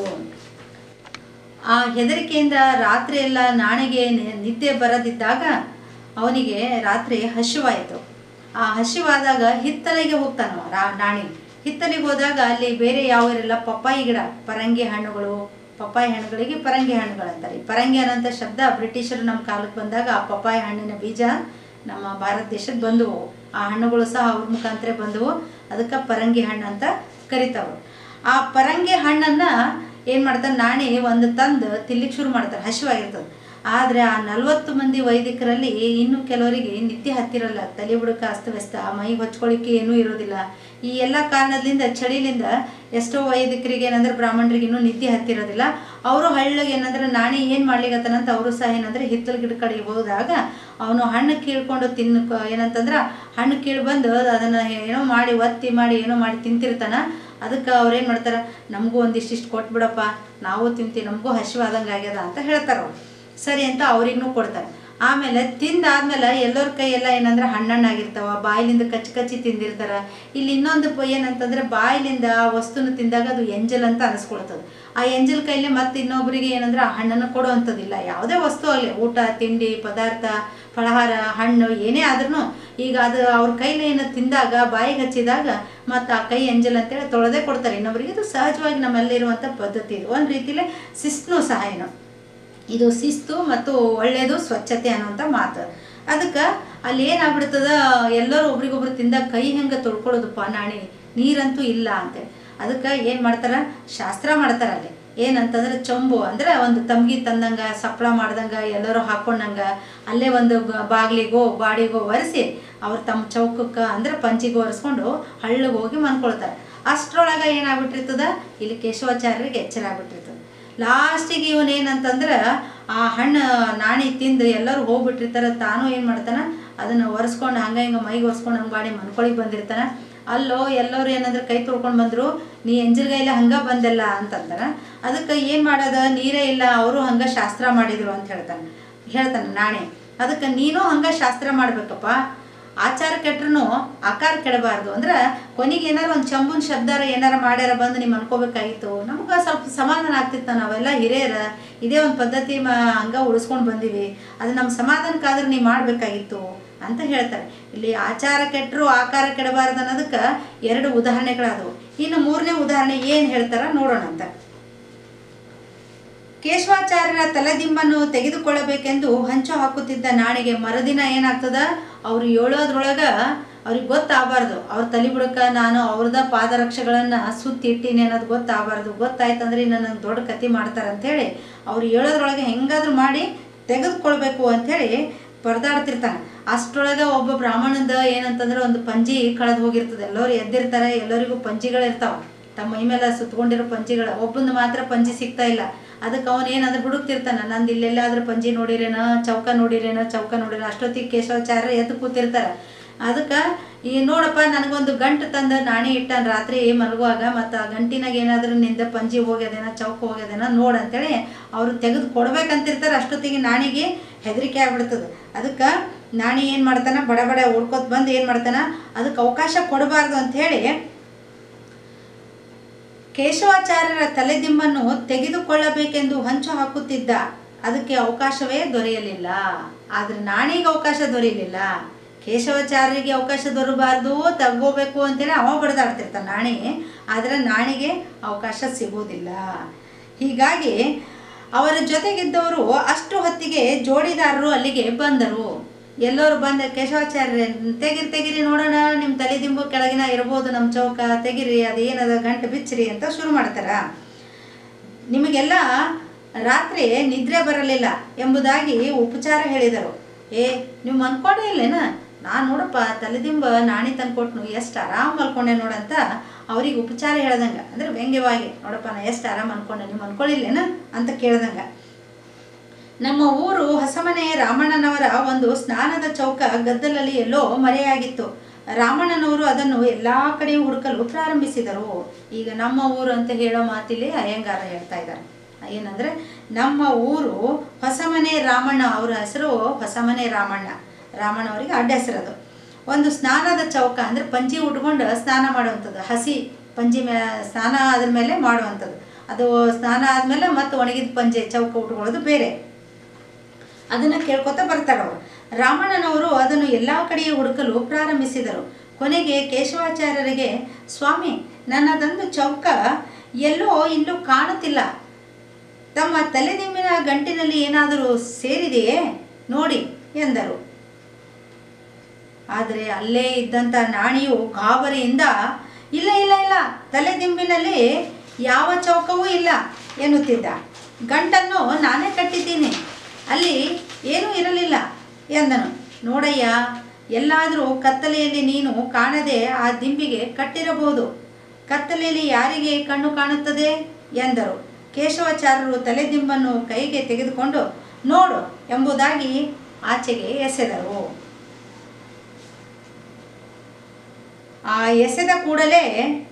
ಆ ಹೆದರಿಕೆಯಿಂದ ರಾತ್ರಿ ಎಲ್ಲ ನಾಣಿಗೆ ನಿ- ನಿದ್ದೆ ಬರದಿದ್ದಾಗ ಅವನಿಗೆ ರಾತ್ರಿ ಹಸಿವಾಯಿತು ಆ ಹಸಿವಾದಾಗ ಹಿತ್ತಲಿಗೆ ಹೋಗ್ತಾನವ ರಾ ನಾಣಿ ಹಿತ್ತಲಿಗೆ ಹೋದಾಗ ಅಲ್ಲಿ ಬೇರೆ ಯಾವೆಲ್ಲ ಪಪ್ಪಾಯಿ ಗಿಡ ಪರಂಗಿ ಹಣ್ಣುಗಳು ಪಪ್ಪಾಯಿ ಹಣ್ಣುಗಳಿಗೆ ಪರಂಗಿ ಹಣ್ಣುಗಳು ಅಂತಾರೆ ಈ ಪರಂಗಿ ಅನ್ನೋಂಥ ಶಬ್ದ ಬ್ರಿಟಿಷರು ನಮ್ಮ ಕಾಲಕ್ಕೆ ಬಂದಾಗ ಆ ಪಪ್ಪಾಯಿ ಹಣ್ಣಿನ ಬೀಜ ನಮ್ಮ ಭಾರತ ದೇಶಕ್ಕೆ ಬಂದವು ಆ ಹಣ್ಣುಗಳು ಸಹ ಅವ್ರ ಮುಖಾಂತರ ಬಂದವು ಅದಕ್ಕೆ ಪರಂಗಿ ಹಣ್ಣು ಅಂತ ಕರಿತಾವೆ ಆ ಪರಂಗಿ ಹಣ್ಣನ್ನು ಏನು ಮಾಡ್ತಾರೆ ನಾಣಿ ಒಂದು ತಂದು ತಿನ್ಲಿಕ್ಕೆ ಶುರು ಮಾಡ್ತಾರೆ ಹಸಿವಾಗಿರ್ತದೆ ಆದರೆ ಆ ನಲವತ್ತು ಮಂದಿ ವೈದಿಕರಲ್ಲಿ ಇನ್ನು ಕೆಲವರಿಗೆ ನಿದ್ದೆ ಹತ್ತಿರಲ್ಲ ತಲೆ ಬುಡಕ ಅಸ್ತವ್ಯಸ್ತ ಮೈಗೆ ಹೊಚ್ಕೊಳ್ಳಿಕ್ಕೆ ಏನೂ ಇರೋದಿಲ್ಲ ಈ ಎಲ್ಲ ಕಾರಣದಿಂದ ಚಳಿಲಿಂದ ಎಷ್ಟೋ ವೈದಿಕರಿಗೆ ಏನಂದ್ರೆ ಬ್ರಾಹ್ಮಣರಿಗೆ ಇನ್ನೂ ನಿದ್ದೆ ಹತ್ತಿರೋದಿಲ್ಲ ಅವರು ಹಳ್ಳಗೆ ಏನಂದ್ರೆ ನಾಣಿ ಏನು ಮಾಡ್ಲಿಕ್ಕತ್ತಾನಂತ ಅವರು ಸಹ ಏನಂದ್ರೆ ಹಿತ್ತಲ ಗಿಡ ಕಡೆಗೆ ಹೋದಾಗ ಅವನು ಹಣ್ಣು ಕೀಳ್ಕೊಂಡು ತಿನ್ನ ಏನಂತಂದ್ರೆ ಹಣ್ಣು ಕೀಳು ಬಂದು ಅದನ್ನು ಏನೋ ಮಾಡಿ ಒತ್ತಿ ಮಾಡಿ ಏನೋ ಮಾಡಿ ತಿಂತಿರ್ತಾನ ಅದಕ್ಕೆ ಅವ್ರೇನು ಮಾಡ್ತಾರೆ ನಮಗೂ ಒಂದಿಷ್ಟಿಷ್ಟು ಕೊಟ್ಬಿಡಪ್ಪ ನಾವು ತಿಂತೀವಿ ನಮಗೂ ಹಸಿವಾದಂಗೆ ಆಗ್ಯದ ಅಂತ ಹೇಳ್ತಾರೆ ಅವ್ರು ಸರಿ ಅಂತ ಅವ್ರಿಗೂ ಕೊಡ್ತಾರೆ ಆಮೇಲೆ ತಿಂದಾದ್ಮೇಲೆ ಎಲ್ಲರ ಕೈಯೆಲ್ಲ ಏನಂದ್ರೆ ಹಣ್ಣಣ್ಣಾಗಿರ್ತಾವ ಬಾಯಿಲಿಂದ ಕಚ್ಚಿ ಕಚ್ಚಿ ತಿಂದಿರ್ತಾರ ಇಲ್ಲಿ ಇನ್ನೊಂದು ಪ- ಏನಂತಂದ್ರೆ ಬಾಯಿಲಿಂದ ಆ ವಸ್ತುನ ತಿಂದಾಗ ಅದು ಎಂಜಲ್ ಅಂತ ಅನಿಸ್ಕೊಳ್ತದೆ ಆ ಎಂಜಲ್ ಕೈಲಿ ಮತ್ತೆ ಇನ್ನೊಬ್ಬರಿಗೆ ಏನಂದ್ರೆ ಆ ಹಣ್ಣನ್ನು ಕೊಡುವಂಥದ್ದಿಲ್ಲ ಯಾವುದೇ ವಸ್ತು ಆಗಲಿ ಊಟ ತಿಂಡಿ ಪದಾರ್ಥ ಫಲಹಾರ ಹಣ್ಣು ಏನೇ ಆದ್ರೂ ಈಗ ಅದು ಅವ್ರ ಕೈಲಿ ಏನು ತಿಂದಾಗ ಬಾಯಿಗೆ ಹಚ್ಚಿದಾಗ ಮತ್ತು ಆ ಕೈ ಎಂಜಲ್ ಅಂತೇಳಿ ತೊಳೆದೇ ಕೊಡ್ತಾರೆ ಇನ್ನೊಬ್ಬರಿಗೆ ಇದು ಸಹಜವಾಗಿ ನಮ್ಮಲ್ಲಿರುವಂಥ ಪದ್ಧತಿ ಇದು ಒಂದು ರೀತಿಲೇ ಶಿಸ್ತು ಸಹ ಏನು ಇದು ಶಿಸ್ತು ಮತ್ತು ಒಳ್ಳೆಯದು ಸ್ವಚ್ಛತೆ ಅನ್ನುವಂಥ ಮಾತು ಅದಕ್ಕೆ ಅಲ್ಲಿ ಏನಾಗ್ಬಿಡ್ತದ ಎಲ್ಲರೂ ಒಬ್ರಿಗೊಬ್ರು ತಿಂದಾಗ ಕೈ ಹೆಂಗೆ ತೊಳ್ಕೊಳ್ಳೋದಪ್ಪ ನಾಣಿ ನೀರಂತೂ ಇಲ್ಲ ಅಂತೇಳಿ ಅದಕ್ಕೆ ಏನು ಮಾಡ್ತಾರೆ ಶಾಸ್ತ್ರ ಮಾಡ್ತಾರೆ ಅಲ್ಲಿ ಏನಂತಂದ್ರೆ ಚೊಂಬು ಅಂದ್ರೆ ಒಂದು ತಂಗಿ ತಂದಂಗ ಸಪ್ಪಳ ಮಾಡ್ದಂಗ ಎಲ್ಲರೂ ಹಾಕೊಂಡಂಗ ಅಲ್ಲೇ ಒಂದು ಬ- ಬಾಗ್ಲಿಗೋ ಬಾಡಿಗೋ ಒರೆಸಿ ಅವ್ರು ತಮ್ಮ ಚೌಕಕ್ಕೆ ಅಂದ್ರೆ ಪಂಚಿಗೆ ಒರೆಸ್ಕೊಂಡು ಹಳ್ಳಿಗೆ ಹೋಗಿ ಮನ್ಕೊಳ್ತಾರೆ ಅಷ್ಟರೊಳಗೆ ಏನಾಗ್ಬಿಟ್ಟಿರ್ತದ ಇಲ್ಲಿ ಕೇಶವಾಚಾರ್ಯರಿಗೆ ಎಚ್ಚರ ಆಗ್ಬಿಟ್ಟಿರ್ತದೆ ಲಾಸ್ಟಿಗೆ ಇವನು ಏನಂತಂದ್ರೆ ಆ ಹಣ್ಣು ನಾಣಿ ತಿಂದು ಎಲ್ಲರೂ ಹೋಗ್ಬಿಟ್ಟಿರ್ತಾರೆ ತಾನು ಏನು ಮಾಡ್ತಾನೆ ಅದನ್ನು ಒರೆಸ್ಕೊಂಡು ಹಂಗೆ ಹಿಂಗೆ ಮೈಗೆ ಒರೆಸ್ಕೊಂಡು ಹಂಗೆ ಮಾಡಿ ಮನ್ಕೊಳಿಗೆ ಬಂದಿರ್ತಾನೆ ಅಲ್ಲೋ ಎಲ್ಲರೂ ಏನಂದ್ರೆ ಕೈ ತೊಳ್ಕೊಂಡು ಬಂದರು ನೀ ಎಂಜಲ್ಗೈಲ ಹಂಗೆ ಬಂದಲ್ಲ ಅಂತಂದ್ರೆ ಅದಕ್ಕೆ ಏನು ಮಾಡೋದ ನೀರೇ ಇಲ್ಲ ಅವರು ಹಂಗೆ ಶಾಸ್ತ್ರ ಮಾಡಿದ್ರು ಅಂತ ಹೇಳ್ತಾನೆ ಹೇಳ್ತಾನೆ ನಾಣಿ ಅದಕ್ಕೆ ನೀನು ಹಂಗೆ ಶಾಸ್ತ್ರ ಮಾಡ್ಬೇಕಪ್ಪ ಆಚಾರ ಕೆಟ್ರೂ ಆಕಾರ ಕೆಡಬಾರ್ದು ಅಂದ್ರೆ ಕೊನೆಗೆ ಏನಾರ ಒಂದು ಚಂಬುನ ಶಬ್ದಾರ ಏನಾರ ಮಾಡ್ಯಾರ ಬಂದು ನೀವು ಅನ್ಕೋಬೇಕಾಗಿತ್ತು ನಮ್ಗೆ ಸ್ವಲ್ಪ ಸಮಾಧಾನ ಆಗ್ತಿತ್ತು ನಾವೆಲ್ಲ ಹಿರಿಯರ ಇದೇ ಒಂದು ಪದ್ಧತಿ ಮ ಹಂಗೆ ಉಳಿಸ್ಕೊಂಡು ಬಂದೀವಿ ಅದು ನಮ್ಮ ಸಮಾಧಾನಕ್ಕಾದ್ರೆ ನೀವು ಮಾಡಬೇಕಾಗಿತ್ತು ಅಂತ ಹೇಳ್ತಾರೆ ಇಲ್ಲಿ ಆಚಾರ ಕೆಟ್ಟರು ಆಕಾರ ಕೆಡಬಾರ್ದು ಅನ್ನೋದಕ್ಕೆ ಎರಡು ಉದಾಹರಣೆಗಳಾದವು ಇನ್ನು ಮೂರನೇ ಉದಾಹರಣೆ ಏನು ಹೇಳ್ತಾರ ನೋಡೋಣ ಅಂತ ಕೇಶವಾಚಾರ್ಯರ ತಲೆದಿಂಬನ್ನು ತೆಗೆದುಕೊಳ್ಳಬೇಕೆಂದು ಹಂಚು ಹಾಕುತ್ತಿದ್ದ ನಾಣಿಗೆ ಮರುದಿನ ಏನಾಗ್ತದ ಅವ್ರು ಹೇಳೋದ್ರೊಳಗ ಅವ್ರಿಗೆ ಗೊತ್ತಾಗಬಾರ್ದು ಅವ್ರ ತಲೆ ಬುಡಕ ನಾನು ಅವ್ರದ ಪಾದರಕ್ಷೆಗಳನ್ನು ಸುತ್ತಿಟ್ಟಿನಿ ಅನ್ನೋದು ಗೊತ್ತಾಗಬಾರ್ದು ಗೊತ್ತಾಯ್ತಂದ್ರೆ ಇನ್ನು ನನಗೆ ದೊಡ್ಡ ಕತಿ ಮಾಡ್ತಾರೆ ಅಂಥೇಳಿ ಅವ್ರು ಹೇಳೋದ್ರೊಳಗೆ ಹೆಂಗಾದ್ರೂ ಮಾಡಿ ತೆಗೆದುಕೊಳ್ಬೇಕು ಅಂಥೇಳಿ ಪರದಾಡ್ತಿರ್ತಾನೆ ಅಷ್ಟರೊಳಗೆ ಒಬ್ಬ ಬ್ರಾಹ್ಮಣದ ಏನಂತಂದ್ರೆ ಒಂದು ಪಂಜಿ ಕಳೆದು ಹೋಗಿರ್ತದೆ ಎಲ್ಲರೂ ಎದ್ದಿರ್ತಾರೆ ಎಲ್ಲರಿಗೂ ಪಂಜಿಗಳಿರ್ತಾವ ತಮ್ಮ ಮೈ ಮೇಲೆ ಸುತ್ಕೊಂಡಿರೋ ಪಂಜಿಗಳು ಒಬ್ಬಂದು ಮಾತ್ರ ಪಂಜಿ ಸಿಗ್ತಾ ಇಲ್ಲ ಅದಕ್ಕೆ ಅವನು ಏನಂದ್ರೆ ಹುಡುಕ್ತಿರ್ತಾನೆ ನಂದು ಇಲ್ಲೆಲ್ಲಾದ್ರೂ ಪಂಜಿ ನೋಡಿರೇನ ಚೌಕ ನೋಡಿರೇನ ಚೌಕ ನೋಡಿರೇನ ಅಷ್ಟೊತ್ತಿಗೆ ಕೇಶವಾಚಾರ್ಯ ಎದ್ದು ಕೂತಿರ್ತಾರೆ ಅದಕ್ಕೆ ಈ ನೋಡಪ್ಪ ನನಗೊಂದು ಗಂಟು ತಂದು ನಾಣಿ ಇಟ್ಟಾನ ರಾತ್ರಿ ಮಲಗುವಾಗ ಮತ್ತು ಆ ಗಂಟಿನಾಗ ಏನಾದರೂ ನಿಂದ ಪಂಜಿ ಹೋಗ್ಯದೇನ ಚೌಕ ಹೋಗ್ಯದೇನ ನೋಡು ಅಂತೇಳಿ ಅವರು ತೆಗೆದು ಕೊಡ್ಬೇಕಂತಿರ್ತಾರೆ ಅಷ್ಟೊತ್ತಿಗೆ ನಾಣಿಗೆ ಹೆದರಿಕೆ ಆಗ್ಬಿಡ್ತದೆ ಅದಕ್ಕೆ ನಾಣಿ ಏನು ಮಾಡ್ತಾನೆ ಬಡ ಬಡ ಓಡ್ಕೋತ ಬಂದು ಏನು ಮಾಡ್ತಾನೆ ಅದಕ್ಕೆ ಅವಕಾಶ ಕೊಡಬಾರ್ದು ಅಂಥೇಳಿ ಕೇಶವಾಚಾರ್ಯರ ತಲೆದಿಂಬನ್ನು ತೆಗೆದುಕೊಳ್ಳಬೇಕೆಂದು ಹಂಚು ಹಾಕುತ್ತಿದ್ದ ಅದಕ್ಕೆ ಅವಕಾಶವೇ ದೊರೆಯಲಿಲ್ಲ ಆದರೆ ನಾಣಿಗೆ ಅವಕಾಶ ದೊರೆಯಲಿಲ್ಲ ಕೇಶವಾಚಾರ್ಯರಿಗೆ ಅವಕಾಶ ದೊರಬಾರ್ದು ತಗೋಬೇಕು ಅಂತೇಳಿ ಅವ ಬಡ್ದಾಡ್ತಿರ್ತಾನೆ ನಾಣಿ ಆದರೆ ನಾಣಿಗೆ ಅವಕಾಶ ಸಿಗೋದಿಲ್ಲ ಹೀಗಾಗಿ ಅವರ ಜೊತೆಗಿದ್ದವರು ಅಷ್ಟು ಹೊತ್ತಿಗೆ ಜೋಡಿದಾರರು ಅಲ್ಲಿಗೆ ಬಂದರು ಎಲ್ಲರೂ ಬಂದ ಕೇಶವಾಚಾರ್ಯ ತೆಗಿರಿ ತೆಗಿರಿ ನೋಡೋಣ ನಿಮ್ಮ ತಲೆದಿಂಬು ಕೆಳಗಿನ ಇರ್ಬೋದು ನಮ್ಮ ಚೌಕ ತೆಗಿರಿ ಅದೇನದ ಗಂಟು ಬಿಚ್ಚಿರಿ ಅಂತ ಶುರು ಮಾಡ್ತಾರ ನಿಮಗೆಲ್ಲ ರಾತ್ರಿ ನಿದ್ರೆ ಬರಲಿಲ್ಲ ಎಂಬುದಾಗಿ ಉಪಚಾರ ಹೇಳಿದರು ಏ ನೀವು ಮನ್ಕೊಂಡೇ ಇಲ್ಲೇನ ನಾನು ನೋಡಪ್ಪ ತಲೆದಿಂಬ ನಾಣಿ ತಂದ್ಕೊಟ್ನು ಎಷ್ಟು ಆರಾಮ್ ಮಲ್ಕೊಂಡೆ ನೋಡಂತ ಅವ್ರಿಗೆ ಉಪಚಾರ ಹೇಳ್ದಂಗೆ ಅಂದ್ರೆ ವ್ಯಂಗ್ಯವಾಗಿ ನೋಡಪ್ಪ ನಾ ಎಷ್ಟು ಆರಾಮ್ ಅನ್ಕೊಂಡೆ ನೀವು ಅನ್ಕೊಳ್ಳಿಲ್ಲೇನ ಅಂತ ಕೇಳ್ದಂಗೆ ನಮ್ಮ ಊರು ಹೊಸಮನೆ ರಾಮಣ್ಣನವರ ಒಂದು ಸ್ನಾನದ ಚೌಕ ಗದ್ದಲಲ್ಲಿ ಎಲ್ಲೋ ಮರೆಯಾಗಿತ್ತು ರಾಮಣ್ಣನವರು ಅದನ್ನು ಎಲ್ಲ ಕಡೆಯೂ ಹುಡುಕಲು ಪ್ರಾರಂಭಿಸಿದರು ಈಗ ನಮ್ಮ ಊರು ಅಂತ ಹೇಳೋ ಮಾತಿಲಿ ಅಯ್ಯಂಗಾರ ಹೇಳ್ತಾ ಇದ್ದಾರೆ ಏನಂದ್ರೆ ನಮ್ಮ ಊರು ಹೊಸಮನೆ ರಾಮಣ್ಣ ಅವರ ಹೆಸರು ಹೊಸಮನೆ ರಾಮಣ್ಣ ರಾಮಣ್ಣ ಅವರಿಗೆ ಅಡ್ಡ ಹೆಸರದು ಒಂದು ಸ್ನಾನದ ಚೌಕ ಅಂದರೆ ಪಂಚಿ ಉಟ್ಕೊಂಡು ಸ್ನಾನ ಮಾಡುವಂಥದ್ದು ಹಸಿ ಪಂಚಿ ಮೇ ಸ್ನಾನ ಅದ್ರ ಮೇಲೆ ಮಾಡುವಂಥದ್ದು ಅದು ಸ್ನಾನ ಆದಮೇಲೆ ಮತ್ತೆ ಒಣಗಿದ ಪಂಜೆ ಚೌಕ ಉಟ್ಕೊಳ್ಳೋದು ಬೇರೆ ಅದನ್ನು ಕೇಳ್ಕೊತಾ ಬರ್ತಾರೆ ಅವರು ರಾಮಣ್ಣನವರು ಅದನ್ನು ಎಲ್ಲ ಕಡೆಯೂ ಹುಡುಕಲು ಪ್ರಾರಂಭಿಸಿದರು ಕೊನೆಗೆ ಕೇಶವಾಚಾರ್ಯರಿಗೆ ಸ್ವಾಮಿ ನನ್ನದೊಂದು ಚೌಕ ಎಲ್ಲೋ ಇಲ್ಲೂ ಕಾಣುತ್ತಿಲ್ಲ ತಮ್ಮ ತಲೆದಿಂಬಿನ ಗಂಟಿನಲ್ಲಿ ಏನಾದರೂ ಸೇರಿದೆಯೇ ನೋಡಿ ಎಂದರು ಆದರೆ ಅಲ್ಲೇ ಇದ್ದಂಥ ನಾಣಿಯು ಗಾಬರಿಯಿಂದ ಇಲ್ಲ ಇಲ್ಲ ಇಲ್ಲ ತಲೆದಿಂಬಿನಲ್ಲಿ ಯಾವ ಚೌಕವೂ ಇಲ್ಲ ಎನ್ನುತ್ತಿದ್ದ ಗಂಟನ್ನು ನಾನೇ ಕಟ್ಟಿದ್ದೀನಿ ಅಲ್ಲಿ ಏನೂ ಇರಲಿಲ್ಲ ಎಂದನು ನೋಡಯ್ಯ ಎಲ್ಲಾದರೂ ಕತ್ತಲೆಯಲ್ಲಿ ನೀನು ಕಾಣದೆ ಆ ದಿಂಬಿಗೆ ಕಟ್ಟಿರಬಹುದು ಕತ್ತಲೆಯಲ್ಲಿ ಯಾರಿಗೆ ಕಣ್ಣು ಕಾಣುತ್ತದೆ ಎಂದರು ಕೇಶವಾಚಾರ್ಯರು ತಲೆದಿಂಬನ್ನು ಕೈಗೆ ತೆಗೆದುಕೊಂಡು ನೋಡು ಎಂಬುದಾಗಿ ಆಚೆಗೆ ಎಸೆದರು ಆ ಎಸೆದ ಕೂಡಲೇ